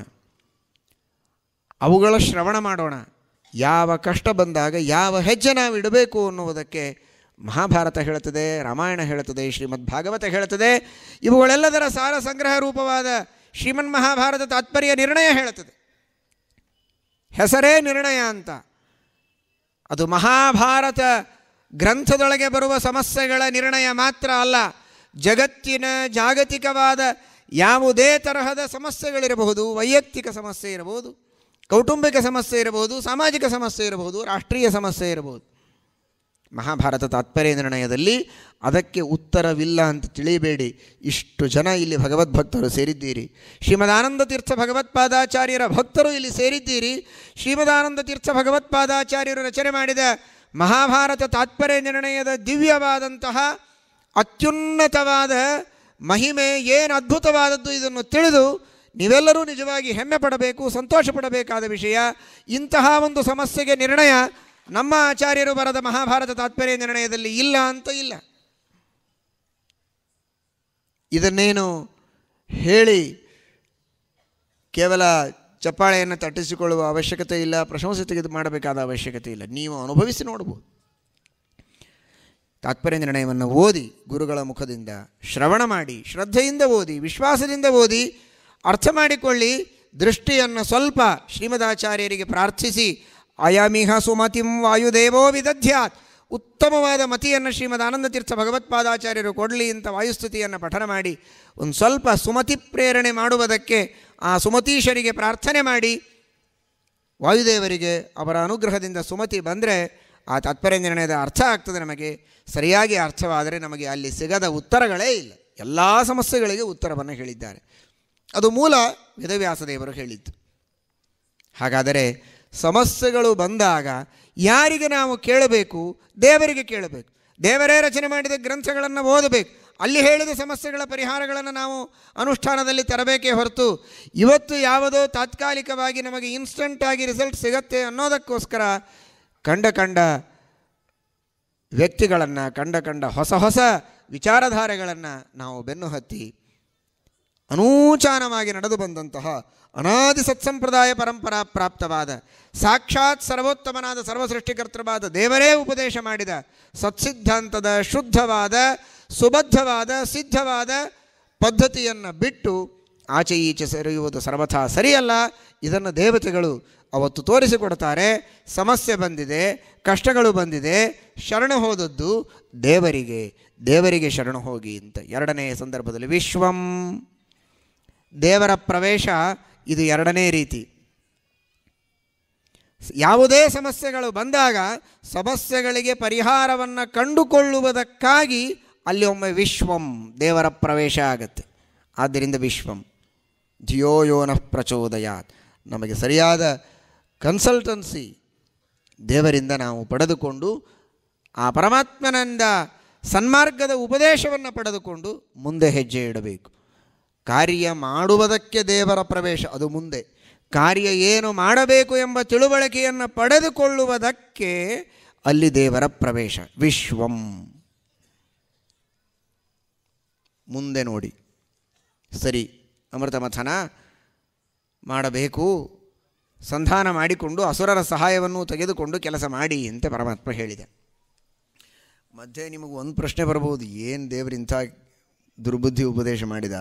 ಅವುಗಳ ಶ್ರವಣ ಮಾಡೋಣ ಯಾವ ಕಷ್ಟ ಬಂದಾಗ ಯಾವ ಹೆಜ್ಜೆ ನಾವು ಇಡಬೇಕು ಅನ್ನುವುದಕ್ಕೆ ಮಹಾಭಾರತ ಹೇಳುತ್ತದೆ ರಾಮಾಯಣ ಹೇಳುತ್ತದೆ ಶ್ರೀಮದ್ ಭಾಗವತ ಹೇಳುತ್ತದೆ ಇವುಗಳೆಲ್ಲದರ ಸಾರ ಸಂಗ್ರಹ ರೂಪವಾದ ಶ್ರೀಮನ್ ಮಹಾಭಾರತ ತಾತ್ಪರ್ಯ ನಿರ್ಣಯ ಹೇಳುತ್ತದೆ ಹೆಸರೇ ನಿರ್ಣಯ ಅಂತ ಅದು ಮಹಾಭಾರತ ಗ್ರಂಥದೊಳಗೆ ಬರುವ ಸಮಸ್ಯೆಗಳ ನಿರ್ಣಯ ಮಾತ್ರ ಅಲ್ಲ ಜಗತ್ತಿನ ಜಾಗತಿಕವಾದ ಯಾವುದೇ ತರಹದ ಸಮಸ್ಯೆಗಳಿರಬಹುದು ವೈಯಕ್ತಿಕ ಸಮಸ್ಯೆ ಇರಬಹುದು ಕೌಟುಂಬಿಕ ಸಮಸ್ಯೆ ಇರಬಹುದು ಸಾಮಾಜಿಕ ಸಮಸ್ಯೆ ಇರಬಹುದು ರಾಷ್ಟ್ರೀಯ ಸಮಸ್ಯೆ ಇರಬಹುದು ಮಹಾಭಾರತ ತಾತ್ಪರ್ಯ ನಿರ್ಣಯದಲ್ಲಿ ಅದಕ್ಕೆ ಉತ್ತರವಿಲ್ಲ ಅಂತ ತಿಳಿಯಬೇಡಿ ಇಷ್ಟು ಜನ ಇಲ್ಲಿ ಭಗವದ್ಭಕ್ತರು ಸೇರಿದ್ದೀರಿ ಶ್ರೀಮದಾನಂದ ತೀರ್ಥ ಭಗವತ್ಪಾದಾಚಾರ್ಯರ ಭಕ್ತರು ಇಲ್ಲಿ ಸೇರಿದ್ದೀರಿ ಶ್ರೀಮದಾನಂದ ತೀರ್ಥ ಭಗವತ್ಪಾದಾಚಾರ್ಯರು ರಚನೆ ಮಾಡಿದ ಮಹಾಭಾರತ ತಾತ್ಪರ್ಯ ನಿರ್ಣಯದ ದಿವ್ಯವಾದಂತಹ ಅತ್ಯುನ್ನತವಾದ ಮಹಿಮೆ ಏನು ಅದ್ಭುತವಾದದ್ದು ಇದನ್ನು ತಿಳಿದು ನೀವೆಲ್ಲರೂ ನಿಜವಾಗಿ ಹೆಮ್ಮೆ ಪಡಬೇಕು ಸಂತೋಷ ಪಡಬೇಕಾದ ವಿಷಯ ಇಂತಹ ಒಂದು ಸಮಸ್ಯೆಗೆ ನಿರ್ಣಯ ನಮ್ಮ ಆಚಾರ್ಯರು ಬರೆದ ಮಹಾಭಾರತ ತಾತ್ಪರ್ಯ ನಿರ್ಣಯದಲ್ಲಿ ಇಲ್ಲ ಅಂತ ಇಲ್ಲ ಇದನ್ನೇನು ಹೇಳಿ ಕೇವಲ ಚಪ್ಪಾಳೆಯನ್ನು ತಟ್ಟಿಸಿಕೊಳ್ಳುವ ಅವಶ್ಯಕತೆ ಇಲ್ಲ ಪ್ರಶಂಸೆ ತೆಗೆದು ಮಾಡಬೇಕಾದ ಅವಶ್ಯಕತೆ ಇಲ್ಲ ನೀವು ಅನುಭವಿಸಿ ನೋಡ್ಬೋದು ತಾತ್ಪರ್ಯ ನಿರ್ಣಯವನ್ನು ಓದಿ ಗುರುಗಳ ಮುಖದಿಂದ ಶ್ರವಣ ಮಾಡಿ ಶ್ರದ್ಧೆಯಿಂದ ಓದಿ ವಿಶ್ವಾಸದಿಂದ ಓದಿ ಅರ್ಥ ಮಾಡಿಕೊಳ್ಳಿ ದೃಷ್ಟಿಯನ್ನು ಸ್ವಲ್ಪ ಶ್ರೀಮದಾಚಾರ್ಯರಿಗೆ ಪ್ರಾರ್ಥಿಸಿ ಅಯಮಿಹ ಸುಮತಿಂ ವಾಯುದೇವೋ ವಿದಧ್ಯಾತ್ ಉತ್ತಮವಾದ ಮತಿಯನ್ನು ಶ್ರೀಮದ್ ಆನಂದತೀರ್ಥ ಭಗವತ್ಪಾದಾಚಾರ್ಯರು ಕೊಡಲಿ ಅಂತ ವಾಯುಸ್ತುತಿಯನ್ನು ಪಠನ ಮಾಡಿ ಒಂದು ಸ್ವಲ್ಪ ಸುಮತಿ ಪ್ರೇರಣೆ ಮಾಡುವುದಕ್ಕೆ ಆ ಸುಮತೀಶರಿಗೆ ಪ್ರಾರ್ಥನೆ ಮಾಡಿ ವಾಯುದೇವರಿಗೆ ಅವರ ಅನುಗ್ರಹದಿಂದ ಸುಮತಿ ಬಂದರೆ ಆ ತಾತ್ಪರ್ಯ ನಿರ್ಣಯದ ಅರ್ಥ ಆಗ್ತದೆ ನಮಗೆ ಸರಿಯಾಗಿ ಅರ್ಥವಾದರೆ ನಮಗೆ ಅಲ್ಲಿ ಸಿಗದ ಉತ್ತರಗಳೇ ಇಲ್ಲ ಎಲ್ಲ ಸಮಸ್ಯೆಗಳಿಗೆ ಉತ್ತರವನ್ನು ಹೇಳಿದ್ದಾರೆ ಅದು ಮೂಲ ವೇದವ್ಯಾಸದೇವರು ಹೇಳಿದ್ದು ಹಾಗಾದರೆ ಸಮಸ್ಯೆಗಳು ಬಂದಾಗ ಯಾರಿಗೆ ನಾವು ಕೇಳಬೇಕು ದೇವರಿಗೆ ಕೇಳಬೇಕು ದೇವರೇ ರಚನೆ ಮಾಡಿದ ಗ್ರಂಥಗಳನ್ನು ಓದಬೇಕು ಅಲ್ಲಿ ಹೇಳಿದ ಸಮಸ್ಯೆಗಳ ಪರಿಹಾರಗಳನ್ನು ನಾವು ಅನುಷ್ಠಾನದಲ್ಲಿ ತರಬೇಕೇ ಹೊರತು ಇವತ್ತು ಯಾವುದೋ ತಾತ್ಕಾಲಿಕವಾಗಿ ನಮಗೆ ಇನ್ಸ್ಟಂಟಾಗಿ ರಿಸಲ್ಟ್ ಸಿಗತ್ತೆ ಅನ್ನೋದಕ್ಕೋಸ್ಕರ ಕಂಡ ಕಂಡ ವ್ಯಕ್ತಿಗಳನ್ನು ಕಂಡ ಕಂಡ ಹೊಸ ಹೊಸ ವಿಚಾರಧಾರೆಗಳನ್ನು ನಾವು ಬೆನ್ನು ಹತ್ತಿ ಅನೂಚಾನವಾಗಿ ನಡೆದು ಬಂದಂತಹ ಅನಾದಿ ಸತ್ಸಂಪ್ರದಾಯ ಪರಂಪರಾ ಪ್ರಾಪ್ತವಾದ ಸಾಕ್ಷಾತ್ ಸರ್ವೋತ್ತಮನಾದ ಸರ್ವಸೃಷ್ಟಿಕರ್ತೃವಾದ ದೇವರೇ ಉಪದೇಶ ಮಾಡಿದ ಸತ್ಸಿದ್ಧಾಂತದ ಶುದ್ಧವಾದ ಸುಬದ್ಧವಾದ ಸಿದ್ಧವಾದ ಪದ್ಧತಿಯನ್ನು ಬಿಟ್ಟು ಆಚೆ ಈಚೆ ಸರಿಯುವುದು ಸರ್ವಥಾ ಸರಿಯಲ್ಲ ಇದನ್ನು ದೇವತೆಗಳು ಅವತ್ತು ತೋರಿಸಿಕೊಡ್ತಾರೆ ಸಮಸ್ಯೆ ಬಂದಿದೆ ಕಷ್ಟಗಳು ಬಂದಿದೆ ಶರಣ ಹೋದದ್ದು ದೇವರಿಗೆ ದೇವರಿಗೆ ಶರಣ ಹೋಗಿ ಅಂತ ಎರಡನೇ ಸಂದರ್ಭದಲ್ಲಿ ವಿಶ್ವಂ ದೇವರ ಪ್ರವೇಶ ಇದು ಎರಡನೇ ರೀತಿ ಯಾವುದೇ ಸಮಸ್ಯೆಗಳು ಬಂದಾಗ ಸಮಸ್ಯೆಗಳಿಗೆ ಪರಿಹಾರವನ್ನು ಕಂಡುಕೊಳ್ಳುವುದಕ್ಕಾಗಿ ಅಲ್ಲಿ ಒಮ್ಮೆ ವಿಶ್ವಂ ದೇವರ ಪ್ರವೇಶ ಆಗತ್ತೆ ಆದ್ದರಿಂದ ವಿಶ್ವಂ ಧಿಯೋ ಯೋನಃ ಪ್ರಚೋದಯಾತ್ ನಮಗೆ ಸರಿಯಾದ ಕನ್ಸಲ್ಟನ್ಸಿ ದೇವರಿಂದ ನಾವು ಪಡೆದುಕೊಂಡು ಆ ಪರಮಾತ್ಮನಿಂದ ಸನ್ಮಾರ್ಗದ ಉಪದೇಶವನ್ನು ಪಡೆದುಕೊಂಡು ಮುಂದೆ ಹೆಜ್ಜೆ ಇಡಬೇಕು ಕಾರ್ಯ ಮಾಡುವುದಕ್ಕೆ ದೇವರ ಪ್ರವೇಶ ಅದು ಮುಂದೆ ಕಾರ್ಯ ಏನು ಮಾಡಬೇಕು ಎಂಬ ತಿಳುವಳಿಕೆಯನ್ನು ಪಡೆದುಕೊಳ್ಳುವುದಕ್ಕೆ ಅಲ್ಲಿ ದೇವರ ಪ್ರವೇಶ ವಿಶ್ವಂ ಮುಂದೆ ನೋಡಿ ಸರಿ ಅಮೃತ ಮಥನ ಮಾಡಬೇಕು ಸಂಧಾನ ಮಾಡಿಕೊಂಡು ಅಸುರರ ಸಹಾಯವನ್ನು ತೆಗೆದುಕೊಂಡು ಕೆಲಸ ಮಾಡಿ ಅಂತ ಪರಮಾತ್ಮ ಹೇಳಿದೆ ಮಧ್ಯೆ ನಿಮಗೆ ಒಂದು ಪ್ರಶ್ನೆ ಬರ್ಬೋದು ಏನು ದೇವರಿಂಥ ದುರ್ಬುದ್ಧಿ ಉಪದೇಶ ಮಾಡಿದ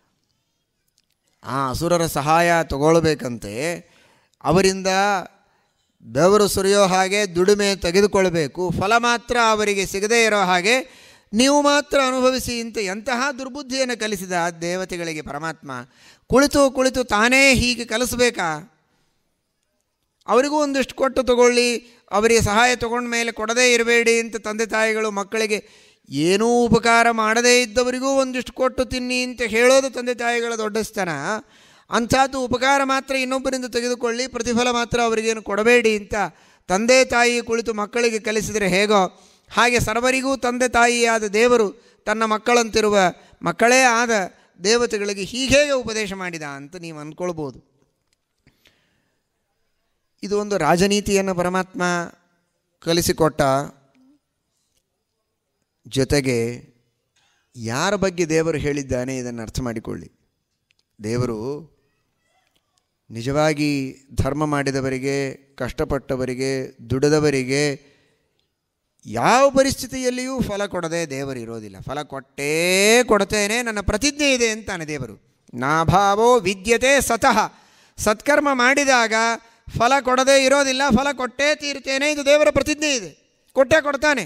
ಆ ಅಸುರರ ಸಹಾಯ ತಗೊಳ್ಬೇಕಂತೆ ಅವರಿಂದ ಬೆವರು ಸುರಿಯೋ ಹಾಗೆ ದುಡಿಮೆ ತೆಗೆದುಕೊಳ್ಬೇಕು ಫಲ ಮಾತ್ರ ಅವರಿಗೆ ಸಿಗದೇ ಇರೋ ಹಾಗೆ ನೀವು ಮಾತ್ರ ಅನುಭವಿಸಿ ಅಂತ ಎಂತಹ ದುರ್ಬುದ್ಧಿಯನ್ನು ಕಲಿಸಿದ ದೇವತೆಗಳಿಗೆ ಪರಮಾತ್ಮ ಕುಳಿತು ಕುಳಿತು ತಾನೇ ಹೀಗೆ ಕಲಿಸ್ಬೇಕಾ ಅವರಿಗೂ ಒಂದಿಷ್ಟು ಕೊಟ್ಟು ತಗೊಳ್ಳಿ ಅವರಿಗೆ ಸಹಾಯ ತಗೊಂಡ ಮೇಲೆ ಕೊಡದೇ ಇರಬೇಡಿ ಅಂತ ತಂದೆ ತಾಯಿಗಳು ಮಕ್ಕಳಿಗೆ ಏನೂ ಉಪಕಾರ ಮಾಡದೇ ಇದ್ದವರಿಗೂ ಒಂದಿಷ್ಟು ಕೊಟ್ಟು ತಿನ್ನಿ ಅಂತ ಹೇಳೋದು ತಂದೆ ತಾಯಿಗಳ ದೊಡ್ಡಸ್ತನ ಅಂಥದ್ದು ಉಪಕಾರ ಮಾತ್ರ ಇನ್ನೊಬ್ಬರಿಂದ ತೆಗೆದುಕೊಳ್ಳಿ ಪ್ರತಿಫಲ ಮಾತ್ರ ಅವರಿಗೇನು ಕೊಡಬೇಡಿ ಅಂತ ತಂದೆ ತಾಯಿ ಕುಳಿತು ಮಕ್ಕಳಿಗೆ ಕಲಿಸಿದರೆ ಹೇಗೋ ಹಾಗೆ ಸರ್ವರಿಗೂ ತಂದೆ ತಾಯಿಯಾದ ದೇವರು ತನ್ನ ಮಕ್ಕಳಂತಿರುವ ಮಕ್ಕಳೇ ಆದ ದೇವತೆಗಳಿಗೆ ಹೀಗೇಗೆ ಉಪದೇಶ ಮಾಡಿದ ಅಂತ ನೀವು ಅಂದ್ಕೊಳ್ಬೋದು ಇದು ಒಂದು ರಾಜನೀತಿಯನ್ನು ಪರಮಾತ್ಮ ಕಲಿಸಿಕೊಟ್ಟ ಜೊತೆಗೆ ಯಾರ ಬಗ್ಗೆ ದೇವರು ಹೇಳಿದ್ದಾನೆ ಇದನ್ನು ಅರ್ಥ ಮಾಡಿಕೊಳ್ಳಿ ದೇವರು ನಿಜವಾಗಿ ಧರ್ಮ ಮಾಡಿದವರಿಗೆ ಕಷ್ಟಪಟ್ಟವರಿಗೆ ದುಡಿದವರಿಗೆ ಯಾವ ಪರಿಸ್ಥಿತಿಯಲ್ಲಿಯೂ ಫಲ ಕೊಡದೆ ದೇವರು ಇರೋದಿಲ್ಲ ಫಲ ಕೊಟ್ಟೇ ಕೊಡ್ತೇನೆ ನನ್ನ ಪ್ರತಿಜ್ಞೆ ಇದೆ ಅಂತಾನೆ ದೇವರು ನಾಭಾವೋ ವಿದ್ಯತೆ ಸತಃ ಸತ್ಕರ್ಮ ಮಾಡಿದಾಗ ಫಲ ಕೊಡದೇ ಇರೋದಿಲ್ಲ ಫಲ ಕೊಟ್ಟೇ ತೀರ್ತೇನೆ ಇದು ದೇವರ ಪ್ರತಿಜ್ಞೆ ಇದೆ ಕೊಟ್ಟೇ ಕೊಡ್ತಾನೆ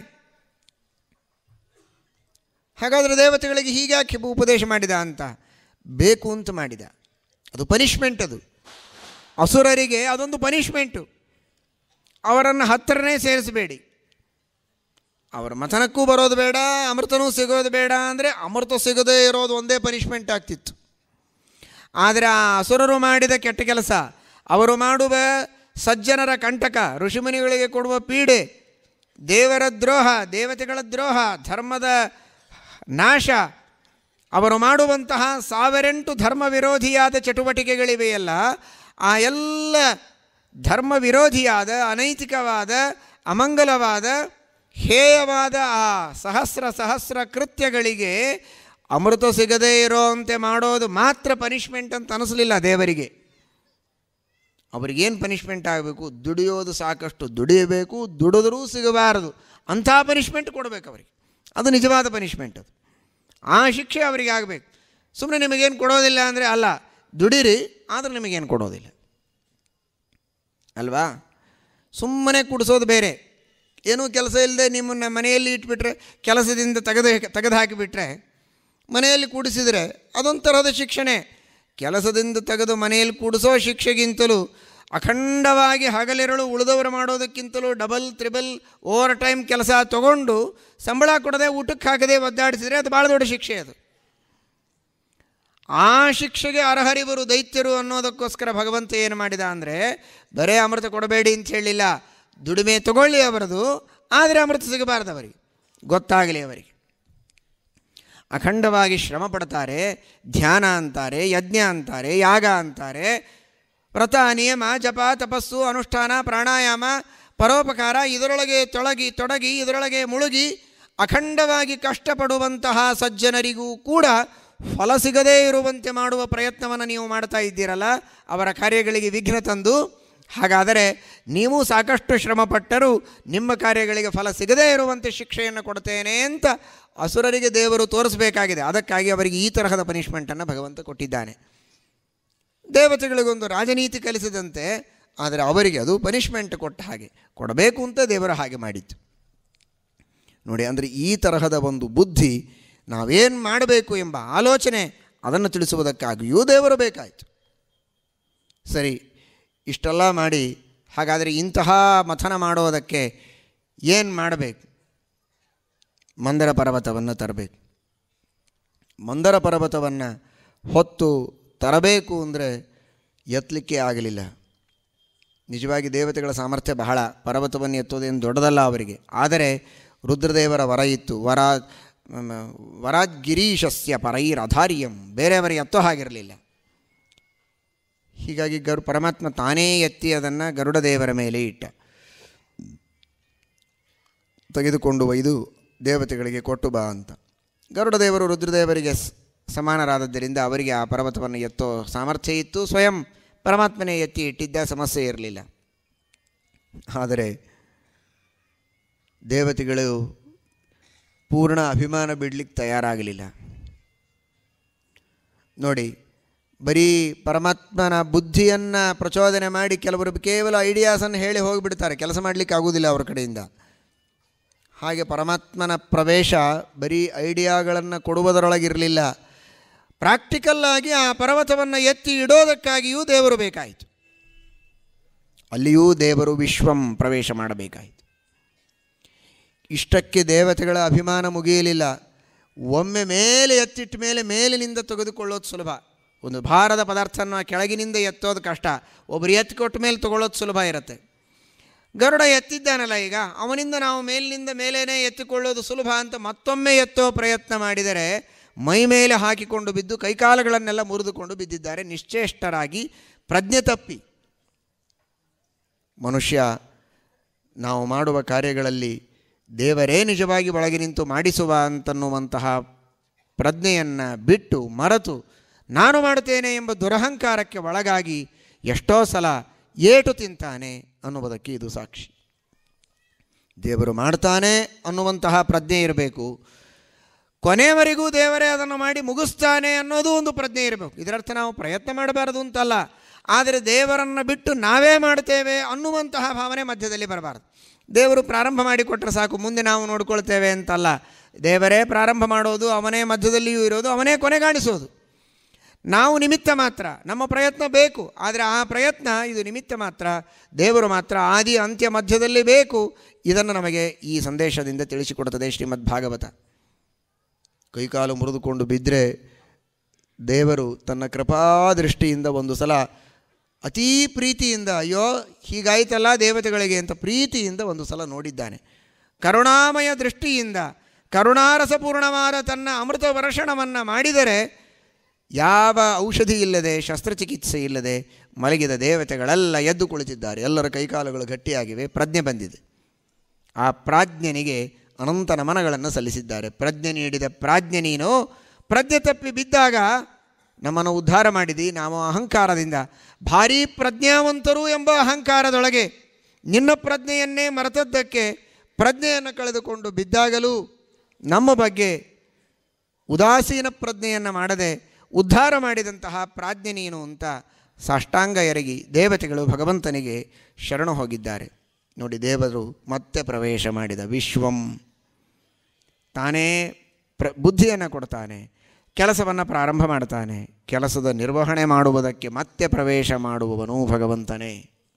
ಹಾಗಾದರೆ ದೇವತೆಗಳಿಗೆ ಹೀಗ್ಯಾಕೆ ಉಪದೇಶ ಮಾಡಿದ ಅಂತ ಬೇಕು ಅಂತ ಮಾಡಿದ ಅದು ಪನಿಷ್ಮೆಂಟ್ ಅದು ಅಸುರರಿಗೆ ಅದೊಂದು ಪನಿಷ್ಮೆಂಟು ಅವರನ್ನು ಹತ್ತಿರನೇ ಸೇರಿಸಬೇಡಿ ಅವರ ಮಥನಕ್ಕೂ ಬರೋದು ಬೇಡ ಅಮೃತನೂ ಸಿಗೋದು ಬೇಡ ಅಂದರೆ ಅಮೃತ ಸಿಗದೇ ಇರೋದು ಒಂದೇ ಪನಿಷ್ಮೆಂಟ್ ಆಗ್ತಿತ್ತು ಆದರೆ ಆ ಅಸುರರು ಮಾಡಿದ ಕೆಟ್ಟ ಕೆಲಸ ಅವರು ಮಾಡುವ ಸಜ್ಜನರ ಕಂಟಕ ಋಷಿಮುನಿಗಳಿಗೆ ಕೊಡುವ ಪೀಡೆ ದೇವರ ದ್ರೋಹ ದೇವತೆಗಳ ದ್ರೋಹ ಧರ್ಮದ ನಾಶ ಅವರು ಮಾಡುವಂತಹ ಸಾವಿರೆಂಟು ಧರ್ಮ ವಿರೋಧಿಯಾದ ಚಟುವಟಿಕೆಗಳಿವೆಯಲ್ಲ ಆ ಎಲ್ಲ ಧರ್ಮ ವಿರೋಧಿಯಾದ ಅನೈತಿಕವಾದ ಅಮಂಗಲವಾದ ಹೇಯವಾದ ಆ ಸಹಸ್ರ ಸಹಸ್ರ ಕೃತ್ಯಗಳಿಗೆ ಅಮೃತ ಸಿಗದೇ ಇರೋಂತೆ ಮಾಡೋದು ಮಾತ್ರ ಪನಿಷ್ಮೆಂಟ್ ಅಂತ ಅನಿಸಲಿಲ್ಲ ದೇವರಿಗೆ ಅವರಿಗೇನು ಪನಿಷ್ಮೆಂಟ್ ಆಗಬೇಕು ದುಡಿಯೋದು ಸಾಕಷ್ಟು ದುಡಿಯಬೇಕು ದುಡಿದ್ರೂ ಸಿಗಬಾರದು ಅಂಥ ಪನಿಷ್ಮೆಂಟ್ ಕೊಡಬೇಕು ಅವರಿಗೆ ಅದು ನಿಜವಾದ ಪನಿಷ್ಮೆಂಟ್ ಅದು ಆ ಶಿಕ್ಷೆ ಅವರಿಗೆ ಆಗಬೇಕು ಸುಮ್ಮನೆ ನಿಮಗೇನು ಕೊಡೋದಿಲ್ಲ ಅಂದರೆ ಅಲ್ಲ ದುಡಿರಿ ಆದರೆ ನಿಮಗೇನು ಕೊಡೋದಿಲ್ಲ ಅಲ್ವಾ ಸುಮ್ಮನೆ ಕುಡಿಸೋದು ಬೇರೆ ಏನೂ ಕೆಲಸ ಇಲ್ಲದೆ ನಿಮ್ಮನ್ನು ಮನೆಯಲ್ಲಿ ಇಟ್ಬಿಟ್ರೆ ಕೆಲಸದಿಂದ ತೆಗೆದು ತೆಗೆದು ಹಾಕಿಬಿಟ್ರೆ ಮನೆಯಲ್ಲಿ ಕೂಡಿಸಿದರೆ ಅದೊಂದು ತರಹದ ಶಿಕ್ಷಣೆ ಕೆಲಸದಿಂದ ತೆಗೆದು ಮನೆಯಲ್ಲಿ ಕೂಡಿಸೋ ಶಿಕ್ಷೆಗಿಂತಲೂ ಅಖಂಡವಾಗಿ ಹಗಲಿರಳು ಉಳಿದವರು ಮಾಡೋದಕ್ಕಿಂತಲೂ ಡಬಲ್ ತ್ರಿಬಲ್ ಓವರ್ ಟೈಮ್ ಕೆಲಸ ತಗೊಂಡು ಸಂಬಳ ಕೊಡದೆ ಊಟಕ್ಕೆ ಹಾಕದೆ ಒದ್ದಾಡಿಸಿದರೆ ಅದು ಭಾಳ ದೊಡ್ಡ ಶಿಕ್ಷೆ ಅದು ಆ ಶಿಕ್ಷೆಗೆ ಅರ್ಹರಿವರು ದೈತ್ಯರು ಅನ್ನೋದಕ್ಕೋಸ್ಕರ ಭಗವಂತ ಏನು ಮಾಡಿದ ಅಂದರೆ ಬರೇ ಅಮೃತ ಕೊಡಬೇಡಿ ಅಂತ ಹೇಳಿಲ್ಲ ದುಡಿಮೆ ತಗೊಳ್ಳಿ ಅವರದು ಆದರೆ ಅಮೃತ ಸಿಗಬಾರ್ದು ಅವರಿಗೆ ಗೊತ್ತಾಗಲಿ ಅವರಿಗೆ ಅಖಂಡವಾಗಿ ಶ್ರಮ ಪಡ್ತಾರೆ ಧ್ಯಾನ ಅಂತಾರೆ ಯಜ್ಞ ಅಂತಾರೆ ಯಾಗ ಅಂತಾರೆ ವ್ರತ ನಿಯಮ ಜಪ ತಪಸ್ಸು ಅನುಷ್ಠಾನ ಪ್ರಾಣಾಯಾಮ ಪರೋಪಕಾರ ಇದರೊಳಗೆ ತೊಳಗಿ ತೊಡಗಿ ಇದರೊಳಗೆ ಮುಳುಗಿ ಅಖಂಡವಾಗಿ ಕಷ್ಟಪಡುವಂತಹ ಸಜ್ಜನರಿಗೂ ಕೂಡ ಫಲ ಸಿಗದೇ ಇರುವಂತೆ ಮಾಡುವ ಪ್ರಯತ್ನವನ್ನು ನೀವು ಮಾಡ್ತಾ ಇದ್ದೀರಲ್ಲ ಅವರ ಕಾರ್ಯಗಳಿಗೆ ವಿಘ್ನ ತಂದು ಹಾಗಾದರೆ ನೀವು ಸಾಕಷ್ಟು ಶ್ರಮಪಟ್ಟರೂ ನಿಮ್ಮ ಕಾರ್ಯಗಳಿಗೆ ಫಲ ಸಿಗದೇ ಇರುವಂತೆ ಶಿಕ್ಷೆಯನ್ನು ಕೊಡ್ತೇನೆ ಅಂತ ಅಸುರರಿಗೆ ದೇವರು ತೋರಿಸಬೇಕಾಗಿದೆ ಅದಕ್ಕಾಗಿ ಅವರಿಗೆ ಈ ತರಹದ ಪನಿಷ್ಮೆಂಟನ್ನು ಭಗವಂತ ಕೊಟ್ಟಿದ್ದಾನೆ ದೇವತೆಗಳಿಗೊಂದು ರಾಜನೀತಿ ಕಲಿಸಿದಂತೆ ಆದರೆ ಅವರಿಗೆ ಅದು ಪನಿಷ್ಮೆಂಟ್ ಕೊಟ್ಟ ಹಾಗೆ ಕೊಡಬೇಕು ಅಂತ ದೇವರು ಹಾಗೆ ಮಾಡಿತ್ತು ನೋಡಿ ಅಂದರೆ ಈ ತರಹದ ಒಂದು ಬುದ್ಧಿ ನಾವೇನು ಮಾಡಬೇಕು ಎಂಬ ಆಲೋಚನೆ ಅದನ್ನು ತಿಳಿಸುವುದಕ್ಕಾಗಿಯೂ ದೇವರು ಬೇಕಾಯಿತು ಸರಿ ಇಷ್ಟೆಲ್ಲ ಮಾಡಿ ಹಾಗಾದರೆ ಇಂತಹ ಮಥನ ಮಾಡೋದಕ್ಕೆ ಏನು ಮಾಡಬೇಕು ಮಂದರ ಪರ್ವತವನ್ನು ತರಬೇಕು ಮಂದರ ಪರ್ವತವನ್ನು ಹೊತ್ತು ತರಬೇಕು ಅಂದರೆ ಎತ್ತಲಿಕ್ಕೆ ಆಗಲಿಲ್ಲ ನಿಜವಾಗಿ ದೇವತೆಗಳ ಸಾಮರ್ಥ್ಯ ಬಹಳ ಪರ್ವತವನ್ನು ಎತ್ತೋದೇನು ದೊಡ್ಡದಲ್ಲ ಅವರಿಗೆ ಆದರೆ ರುದ್ರದೇವರ ವರ ಇತ್ತು ವರ ವರಾದ್ಗಿರೀಶಸ್ಯ ಪರೈರಧಾರ್ಯಂ ಬೇರೆಯವರಿಗೆ ಎತ್ತೋ ಹಾಗಿರಲಿಲ್ಲ ಹೀಗಾಗಿ ಗರು ಪರಮಾತ್ಮ ತಾನೇ ಎತ್ತಿ ಅದನ್ನು ಗರುಡ ದೇವರ ಮೇಲೆ ಇಟ್ಟ ತೆಗೆದುಕೊಂಡು ಒಯ್ದು ದೇವತೆಗಳಿಗೆ ಕೊಟ್ಟು ಬಾ ಅಂತ ಗರುಡ ದೇವರು ರುದ್ರದೇವರಿಗೆ ಸ್- ಸಮಾನರಾದದ್ದರಿಂದ ಅವರಿಗೆ ಆ ಪರ್ವತವನ್ನು ಎತ್ತೋ ಸಾಮರ್ಥ್ಯ ಇತ್ತು ಸ್ವಯಂ ಪರಮಾತ್ಮನೇ ಎತ್ತಿ ಇಟ್ಟಿದ್ದ ಸಮಸ್ಯೆ ಇರಲಿಲ್ಲ ಆದರೆ ದೇವತೆಗಳು ಪೂರ್ಣ ಅಭಿಮಾನ ಬಿಡಲಿಕ್ಕೆ ತಯಾರಾಗಲಿಲ್ಲ ನೋಡಿ ಬರೀ ಪರಮಾತ್ಮನ ಬುದ್ಧಿಯನ್ನು ಪ್ರಚೋದನೆ ಮಾಡಿ ಕೆಲವರು ಕೇವಲ ಐಡಿಯಾಸನ್ನು ಹೇಳಿ ಹೋಗಿಬಿಡ್ತಾರೆ ಕೆಲಸ ಮಾಡಲಿಕ್ಕೆ ಆಗೋದಿಲ್ಲ ಅವ್ರ ಕಡೆಯಿಂದ ಹಾಗೆ ಪರಮಾತ್ಮನ ಪ್ರವೇಶ ಬರೀ ಐಡಿಯಾಗಳನ್ನು ಕೊಡುವುದರೊಳಗಿರಲಿಲ್ಲ ಪ್ರಾಕ್ಟಿಕಲ್ಲಾಗಿ ಆ ಪರ್ವತವನ್ನು ಎತ್ತಿ ಇಡೋದಕ್ಕಾಗಿಯೂ ದೇವರು ಬೇಕಾಯಿತು ಅಲ್ಲಿಯೂ ದೇವರು ವಿಶ್ವಂ ಪ್ರವೇಶ ಮಾಡಬೇಕಾಯಿತು ಇಷ್ಟಕ್ಕೆ ದೇವತೆಗಳ ಅಭಿಮಾನ ಮುಗಿಯಲಿಲ್ಲ ಒಮ್ಮೆ ಮೇಲೆ ಎತ್ತಿಟ್ಟ ಮೇಲೆ ಮೇಲಿನಿಂದ ತೆಗೆದುಕೊಳ್ಳೋದು ಸುಲಭ ಒಂದು ಭಾರದ ಪದಾರ್ಥನ ಕೆಳಗಿನಿಂದ ಎತ್ತೋದು ಕಷ್ಟ ಒಬ್ಬರು ಎತ್ತಿಕೊಟ್ಟ ಮೇಲೆ ತಗೊಳ್ಳೋದು ಸುಲಭ ಇರುತ್ತೆ ಗರುಡ ಎತ್ತಿದ್ದಾನಲ್ಲ ಈಗ ಅವನಿಂದ ನಾವು ಮೇಲಿನಿಂದ ಮೇಲೇನೆ ಎತ್ತಿಕೊಳ್ಳೋದು ಸುಲಭ ಅಂತ ಮತ್ತೊಮ್ಮೆ ಎತ್ತೋ ಪ್ರಯತ್ನ ಮಾಡಿದರೆ ಮೈ ಮೇಲೆ ಹಾಕಿಕೊಂಡು ಬಿದ್ದು ಕೈಕಾಲುಗಳನ್ನೆಲ್ಲ ಮುರಿದುಕೊಂಡು ಬಿದ್ದಿದ್ದಾರೆ ನಿಶ್ಚೇಷ್ಟರಾಗಿ ಪ್ರಜ್ಞೆ ತಪ್ಪಿ ಮನುಷ್ಯ ನಾವು ಮಾಡುವ ಕಾರ್ಯಗಳಲ್ಲಿ ದೇವರೇ ನಿಜವಾಗಿ ಒಳಗೆ ನಿಂತು ಮಾಡಿಸುವ ಅಂತನ್ನುವಂತಹ ಪ್ರಜ್ಞೆಯನ್ನು ಬಿಟ್ಟು ಮರೆತು ನಾನು ಮಾಡುತ್ತೇನೆ ಎಂಬ ದುರಹಂಕಾರಕ್ಕೆ ಒಳಗಾಗಿ ಎಷ್ಟೋ ಸಲ ಏಟು ತಿಂತಾನೆ ಅನ್ನುವುದಕ್ಕೆ ಇದು ಸಾಕ್ಷಿ ದೇವರು ಮಾಡ್ತಾನೆ ಅನ್ನುವಂತಹ ಪ್ರಜ್ಞೆ ಇರಬೇಕು ಕೊನೆಯವರೆಗೂ ದೇವರೇ ಅದನ್ನು ಮಾಡಿ ಮುಗಿಸ್ತಾನೆ ಅನ್ನೋದು ಒಂದು ಪ್ರಜ್ಞೆ ಇರಬೇಕು ಇದರರ್ಥ ನಾವು ಪ್ರಯತ್ನ ಮಾಡಬಾರದು ಅಂತಲ್ಲ ಆದರೆ ದೇವರನ್ನು ಬಿಟ್ಟು ನಾವೇ ಮಾಡ್ತೇವೆ ಅನ್ನುವಂತಹ ಭಾವನೆ ಮಧ್ಯದಲ್ಲಿ ಬರಬಾರ್ದು ದೇವರು ಪ್ರಾರಂಭ ಮಾಡಿಕೊಟ್ರೆ ಸಾಕು ಮುಂದೆ ನಾವು ನೋಡ್ಕೊಳ್ತೇವೆ ಅಂತಲ್ಲ ದೇವರೇ ಪ್ರಾರಂಭ ಮಾಡೋದು ಅವನೇ ಮಧ್ಯದಲ್ಲಿಯೂ ಇರೋದು ಅವನೇ ಕೊನೆಗಾಣಿಸೋದು ನಾವು ನಿಮಿತ್ತ ಮಾತ್ರ ನಮ್ಮ ಪ್ರಯತ್ನ ಬೇಕು ಆದರೆ ಆ ಪ್ರಯತ್ನ ಇದು ನಿಮಿತ್ತ ಮಾತ್ರ ದೇವರು ಮಾತ್ರ ಆದಿ ಅಂತ್ಯ ಮಧ್ಯದಲ್ಲಿ ಬೇಕು ಇದನ್ನು ನಮಗೆ ಈ ಸಂದೇಶದಿಂದ ತಿಳಿಸಿಕೊಡುತ್ತದೆ ಶ್ರೀಮದ್ ಭಾಗವತ ಕೈಕಾಲು ಮುರಿದುಕೊಂಡು ಬಿದ್ದರೆ ದೇವರು ತನ್ನ ಕೃಪಾದೃಷ್ಟಿಯಿಂದ ಒಂದು ಸಲ ಅತೀ ಪ್ರೀತಿಯಿಂದ ಅಯ್ಯೋ ಹೀಗಾಯ್ತಲ್ಲ ದೇವತೆಗಳಿಗೆ ಅಂತ ಪ್ರೀತಿಯಿಂದ ಒಂದು ಸಲ ನೋಡಿದ್ದಾನೆ ಕರುಣಾಮಯ ದೃಷ್ಟಿಯಿಂದ ಕರುಣಾರಸಪೂರ್ಣವಾದ ತನ್ನ ಅಮೃತ ವರ್ಷಣವನ್ನು ಮಾಡಿದರೆ ಯಾವ ಔಷಧಿ ಇಲ್ಲದೆ ಶಸ್ತ್ರಚಿಕಿತ್ಸೆ ಇಲ್ಲದೆ ಮಲಗಿದ ದೇವತೆಗಳೆಲ್ಲ ಎದ್ದು ಕುಳಿತಿದ್ದಾರೆ ಎಲ್ಲರ ಕೈಕಾಲುಗಳು ಗಟ್ಟಿಯಾಗಿವೆ ಪ್ರಜ್ಞೆ ಬಂದಿದೆ ಆ ಪ್ರಾಜ್ಞನಿಗೆ ಅನಂತ ನಮನಗಳನ್ನು ಸಲ್ಲಿಸಿದ್ದಾರೆ ಪ್ರಜ್ಞೆ ನೀಡಿದ ಪ್ರಾಜ್ಞೆ ನೀನು ಪ್ರಜ್ಞೆ ತಪ್ಪಿ ಬಿದ್ದಾಗ ನಮ್ಮನ್ನು ಉದ್ಧಾರ ಮಾಡಿದಿ ನಾವು ಅಹಂಕಾರದಿಂದ ಭಾರೀ ಪ್ರಜ್ಞಾವಂತರು ಎಂಬ ಅಹಂಕಾರದೊಳಗೆ ನಿನ್ನ ಪ್ರಜ್ಞೆಯನ್ನೇ ಮರೆತದ್ದಕ್ಕೆ ಪ್ರಜ್ಞೆಯನ್ನು ಕಳೆದುಕೊಂಡು ಬಿದ್ದಾಗಲೂ ನಮ್ಮ ಬಗ್ಗೆ ಉದಾಸೀನ ಪ್ರಜ್ಞೆಯನ್ನು ಮಾಡದೆ ಉದ್ಧಾರ ಮಾಡಿದಂತಹ ಪ್ರಾಜ್ಞೆ ನೀನು ಅಂತ ಸಾಷ್ಟಾಂಗ ಎರಗಿ ದೇವತೆಗಳು ಭಗವಂತನಿಗೆ ಶರಣು ಹೋಗಿದ್ದಾರೆ ನೋಡಿ ದೇವರು ಮತ್ತೆ ಪ್ರವೇಶ ಮಾಡಿದ ವಿಶ್ವಂ ತಾನೇ ಪ್ರ ಬುದ್ಧಿಯನ್ನು ಕೊಡ್ತಾನೆ ಕೆಲಸವನ್ನು ಪ್ರಾರಂಭ ಮಾಡ್ತಾನೆ ಕೆಲಸದ ನಿರ್ವಹಣೆ ಮಾಡುವುದಕ್ಕೆ ಮತ್ತೆ ಪ್ರವೇಶ ಮಾಡುವವನು ಭಗವಂತನೇ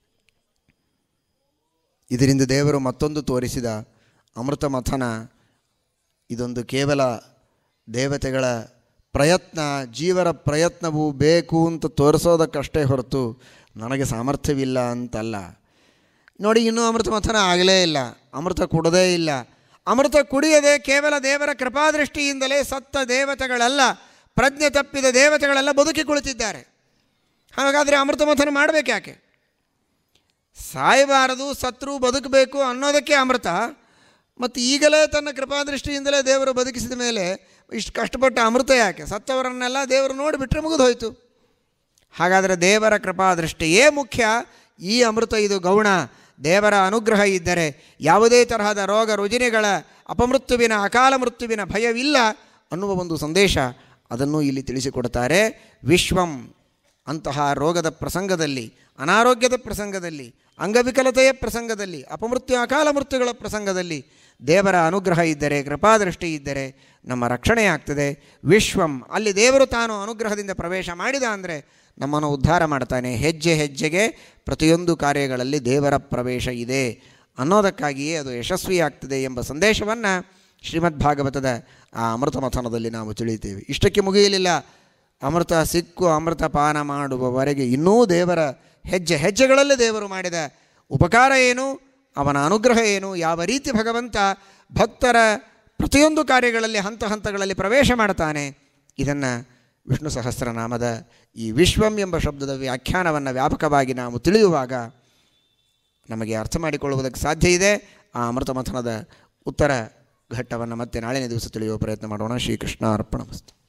ಇದರಿಂದ ದೇವರು ಮತ್ತೊಂದು ತೋರಿಸಿದ ಅಮೃತ ಮಥನ ಇದೊಂದು ಕೇವಲ ದೇವತೆಗಳ ಪ್ರಯತ್ನ ಜೀವರ ಪ್ರಯತ್ನವು ಬೇಕು ಅಂತ ತೋರಿಸೋದಕ್ಕಷ್ಟೇ ಹೊರತು ನನಗೆ ಸಾಮರ್ಥ್ಯವಿಲ್ಲ ಅಂತಲ್ಲ ನೋಡಿ ಇನ್ನೂ ಅಮೃತ ಮಥನ ಆಗಲೇ ಇಲ್ಲ ಅಮೃತ ಕುಡದೇ ಇಲ್ಲ ಅಮೃತ ಕುಡಿಯದೆ ಕೇವಲ ದೇವರ ಕೃಪಾದೃಷ್ಟಿಯಿಂದಲೇ ಸತ್ತ ದೇವತೆಗಳೆಲ್ಲ ಪ್ರಜ್ಞೆ ತಪ್ಪಿದ ದೇವತೆಗಳೆಲ್ಲ ಬದುಕಿ ಕುಳಿತಿದ್ದಾರೆ ಹಾಗಾದರೆ ಅಮೃತ ಮಥನ ಮಾಡಬೇಕು ಯಾಕೆ ಸಾಯಬಾರದು ಸತ್ರು ಬದುಕಬೇಕು ಅನ್ನೋದಕ್ಕೆ ಅಮೃತ ಮತ್ತು ಈಗಲೇ ತನ್ನ ಕೃಪಾದೃಷ್ಟಿಯಿಂದಲೇ ದೇವರು ಬದುಕಿಸಿದ ಮೇಲೆ ಇಷ್ಟು ಕಷ್ಟಪಟ್ಟ ಅಮೃತ ಯಾಕೆ ಸತ್ತವರನ್ನೆಲ್ಲ ದೇವರು ನೋಡಿಬಿಟ್ರೆ ಮುಗಿದು ಹೋಯಿತು ಹಾಗಾದರೆ ದೇವರ ಕೃಪಾದೃಷ್ಟಿಯೇ ಮುಖ್ಯ ಈ ಅಮೃತ ಇದು ಗೌಣ ದೇವರ ಅನುಗ್ರಹ ಇದ್ದರೆ ಯಾವುದೇ ತರಹದ ರೋಗ ರುಜಿನಗಳ ಅಪಮೃತ್ಯುವಿನ ಅಕಾಲ ಮೃತ್ಯುವಿನ ಭಯವಿಲ್ಲ ಅನ್ನುವ ಒಂದು ಸಂದೇಶ ಅದನ್ನು ಇಲ್ಲಿ ತಿಳಿಸಿಕೊಡ್ತಾರೆ ವಿಶ್ವಂ ಅಂತಹ ರೋಗದ ಪ್ರಸಂಗದಲ್ಲಿ ಅನಾರೋಗ್ಯದ ಪ್ರಸಂಗದಲ್ಲಿ ಅಂಗವಿಕಲತೆಯ ಪ್ರಸಂಗದಲ್ಲಿ ಅಪಮೃತ್ಯು ಅಕಾಲ ಮೃತ್ಯುಗಳ ಪ್ರಸಂಗದಲ್ಲಿ ದೇವರ ಅನುಗ್ರಹ ಇದ್ದರೆ ಕೃಪಾದೃಷ್ಟಿ ಇದ್ದರೆ ನಮ್ಮ ರಕ್ಷಣೆ ಆಗ್ತದೆ ವಿಶ್ವಂ ಅಲ್ಲಿ ದೇವರು ತಾನು ಅನುಗ್ರಹದಿಂದ ಪ್ರವೇಶ ಮಾಡಿದ ಅಂದರೆ ನಮ್ಮನ್ನು ಉದ್ಧಾರ ಮಾಡ್ತಾನೆ ಹೆಜ್ಜೆ ಹೆಜ್ಜೆಗೆ ಪ್ರತಿಯೊಂದು ಕಾರ್ಯಗಳಲ್ಲಿ ದೇವರ ಪ್ರವೇಶ ಇದೆ ಅನ್ನೋದಕ್ಕಾಗಿಯೇ ಅದು ಯಶಸ್ವಿಯಾಗ್ತದೆ ಎಂಬ ಸಂದೇಶವನ್ನು ಶ್ರೀಮದ್ ಭಾಗವತದ ಆ ಅಮೃತ ಮಥನದಲ್ಲಿ ನಾವು ತಿಳಿಯುತ್ತೇವೆ ಇಷ್ಟಕ್ಕೆ ಮುಗಿಯಲಿಲ್ಲ ಅಮೃತ ಸಿಕ್ಕು ಅಮೃತ ಪಾನ ಮಾಡುವವರೆಗೆ ಇನ್ನೂ ದೇವರ ಹೆಜ್ಜೆ ಹೆಜ್ಜೆಗಳಲ್ಲಿ ದೇವರು ಮಾಡಿದ ಉಪಕಾರ ಏನು ಅವನ ಅನುಗ್ರಹ ಏನು ಯಾವ ರೀತಿ ಭಗವಂತ ಭಕ್ತರ ಪ್ರತಿಯೊಂದು ಕಾರ್ಯಗಳಲ್ಲಿ ಹಂತ ಹಂತಗಳಲ್ಲಿ ಪ್ರವೇಶ ಮಾಡ್ತಾನೆ ಇದನ್ನು ವಿಷ್ಣು ಸಹಸ್ರನಾಮದ ಈ ವಿಶ್ವಂ ಎಂಬ ಶಬ್ದದ ವ್ಯಾಖ್ಯಾನವನ್ನು ವ್ಯಾಪಕವಾಗಿ ನಾವು ತಿಳಿಯುವಾಗ ನಮಗೆ ಅರ್ಥ ಮಾಡಿಕೊಳ್ಳುವುದಕ್ಕೆ ಸಾಧ್ಯ ಇದೆ ಆ ಅಮೃತ ಮಥನದ ಉತ್ತರ ಘಟ್ಟವನ್ನು ಮತ್ತೆ ನಾಳಿನ ದಿವಸ ತಿಳಿಯುವ ಪ್ರಯತ್ನ ಮಾಡೋಣ ಶ್ರೀಕೃಷ್ಣ ಅರ್ಪಣ ಮಸ್ತು